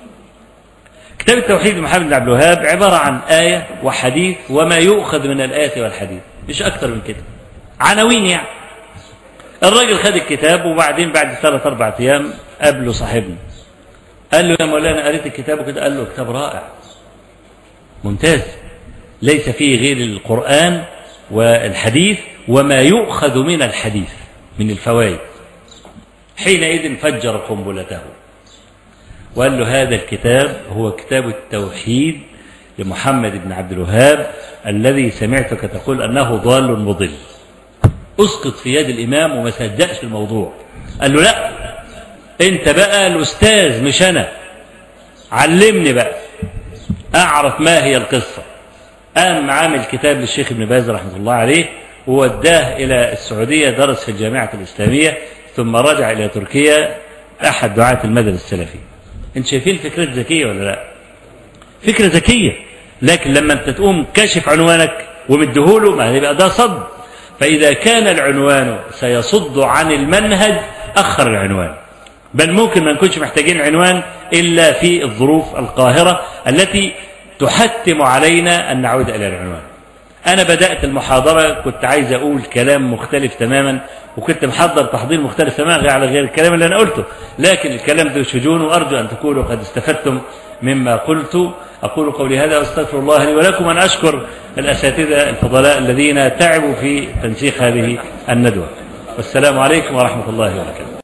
كتاب التوحيد لمحمد بن عبد الوهاب عباره عن ايه وحديث وما يؤخذ من الايه والحديث مش اكتر من كده عناوين يعني الراجل خد الكتاب وبعدين بعد ثلاث اربع ايام قابله صاحبنا قال له يا مولانا قريت الكتاب وكده قال له كتاب رائع ممتاز ليس فيه غير القرآن والحديث وما يؤخذ من الحديث من الفوائد حينئذ فجر قنبلته وقال له هذا الكتاب هو كتاب التوحيد لمحمد بن عبد الوهاب الذي سمعتك تقول أنه ضال مضل اسقط في يد الإمام وما صدقش الموضوع قال له لا انت بقى الاستاذ مش انا علمني بقى اعرف ما هي القصه قام عامل كتاب للشيخ ابن باز رحمه الله عليه ووداه الى السعوديه درس في الجامعه الاسلاميه ثم رجع الى تركيا احد دعاه المدرسه السلفي انت شايفين فكره ذكيه ولا لا فكره ذكيه لكن لما انت تقوم كاشف عنوانك ومديهوله ما يبقى ده صد فاذا كان العنوان سيصد عن المنهج اخر العنوان بل ممكن ما نكونش محتاجين عنوان إلا في الظروف القاهرة التي تحتم علينا أن نعود إلى العنوان أنا بدأت المحاضرة كنت عايز أقول كلام مختلف تماما وكنت محضر تحضير مختلف تماما على غير الكلام اللي أنا قلته لكن الكلام ده شجون وأرجو أن تكونوا قد استفدتم مما قلت أقول قولي هذا وأستغفر الله لي ولكم أن أشكر الأساتذة الفضلاء الذين تعبوا في تنسيق هذه الندوة والسلام عليكم ورحمة الله وبركاته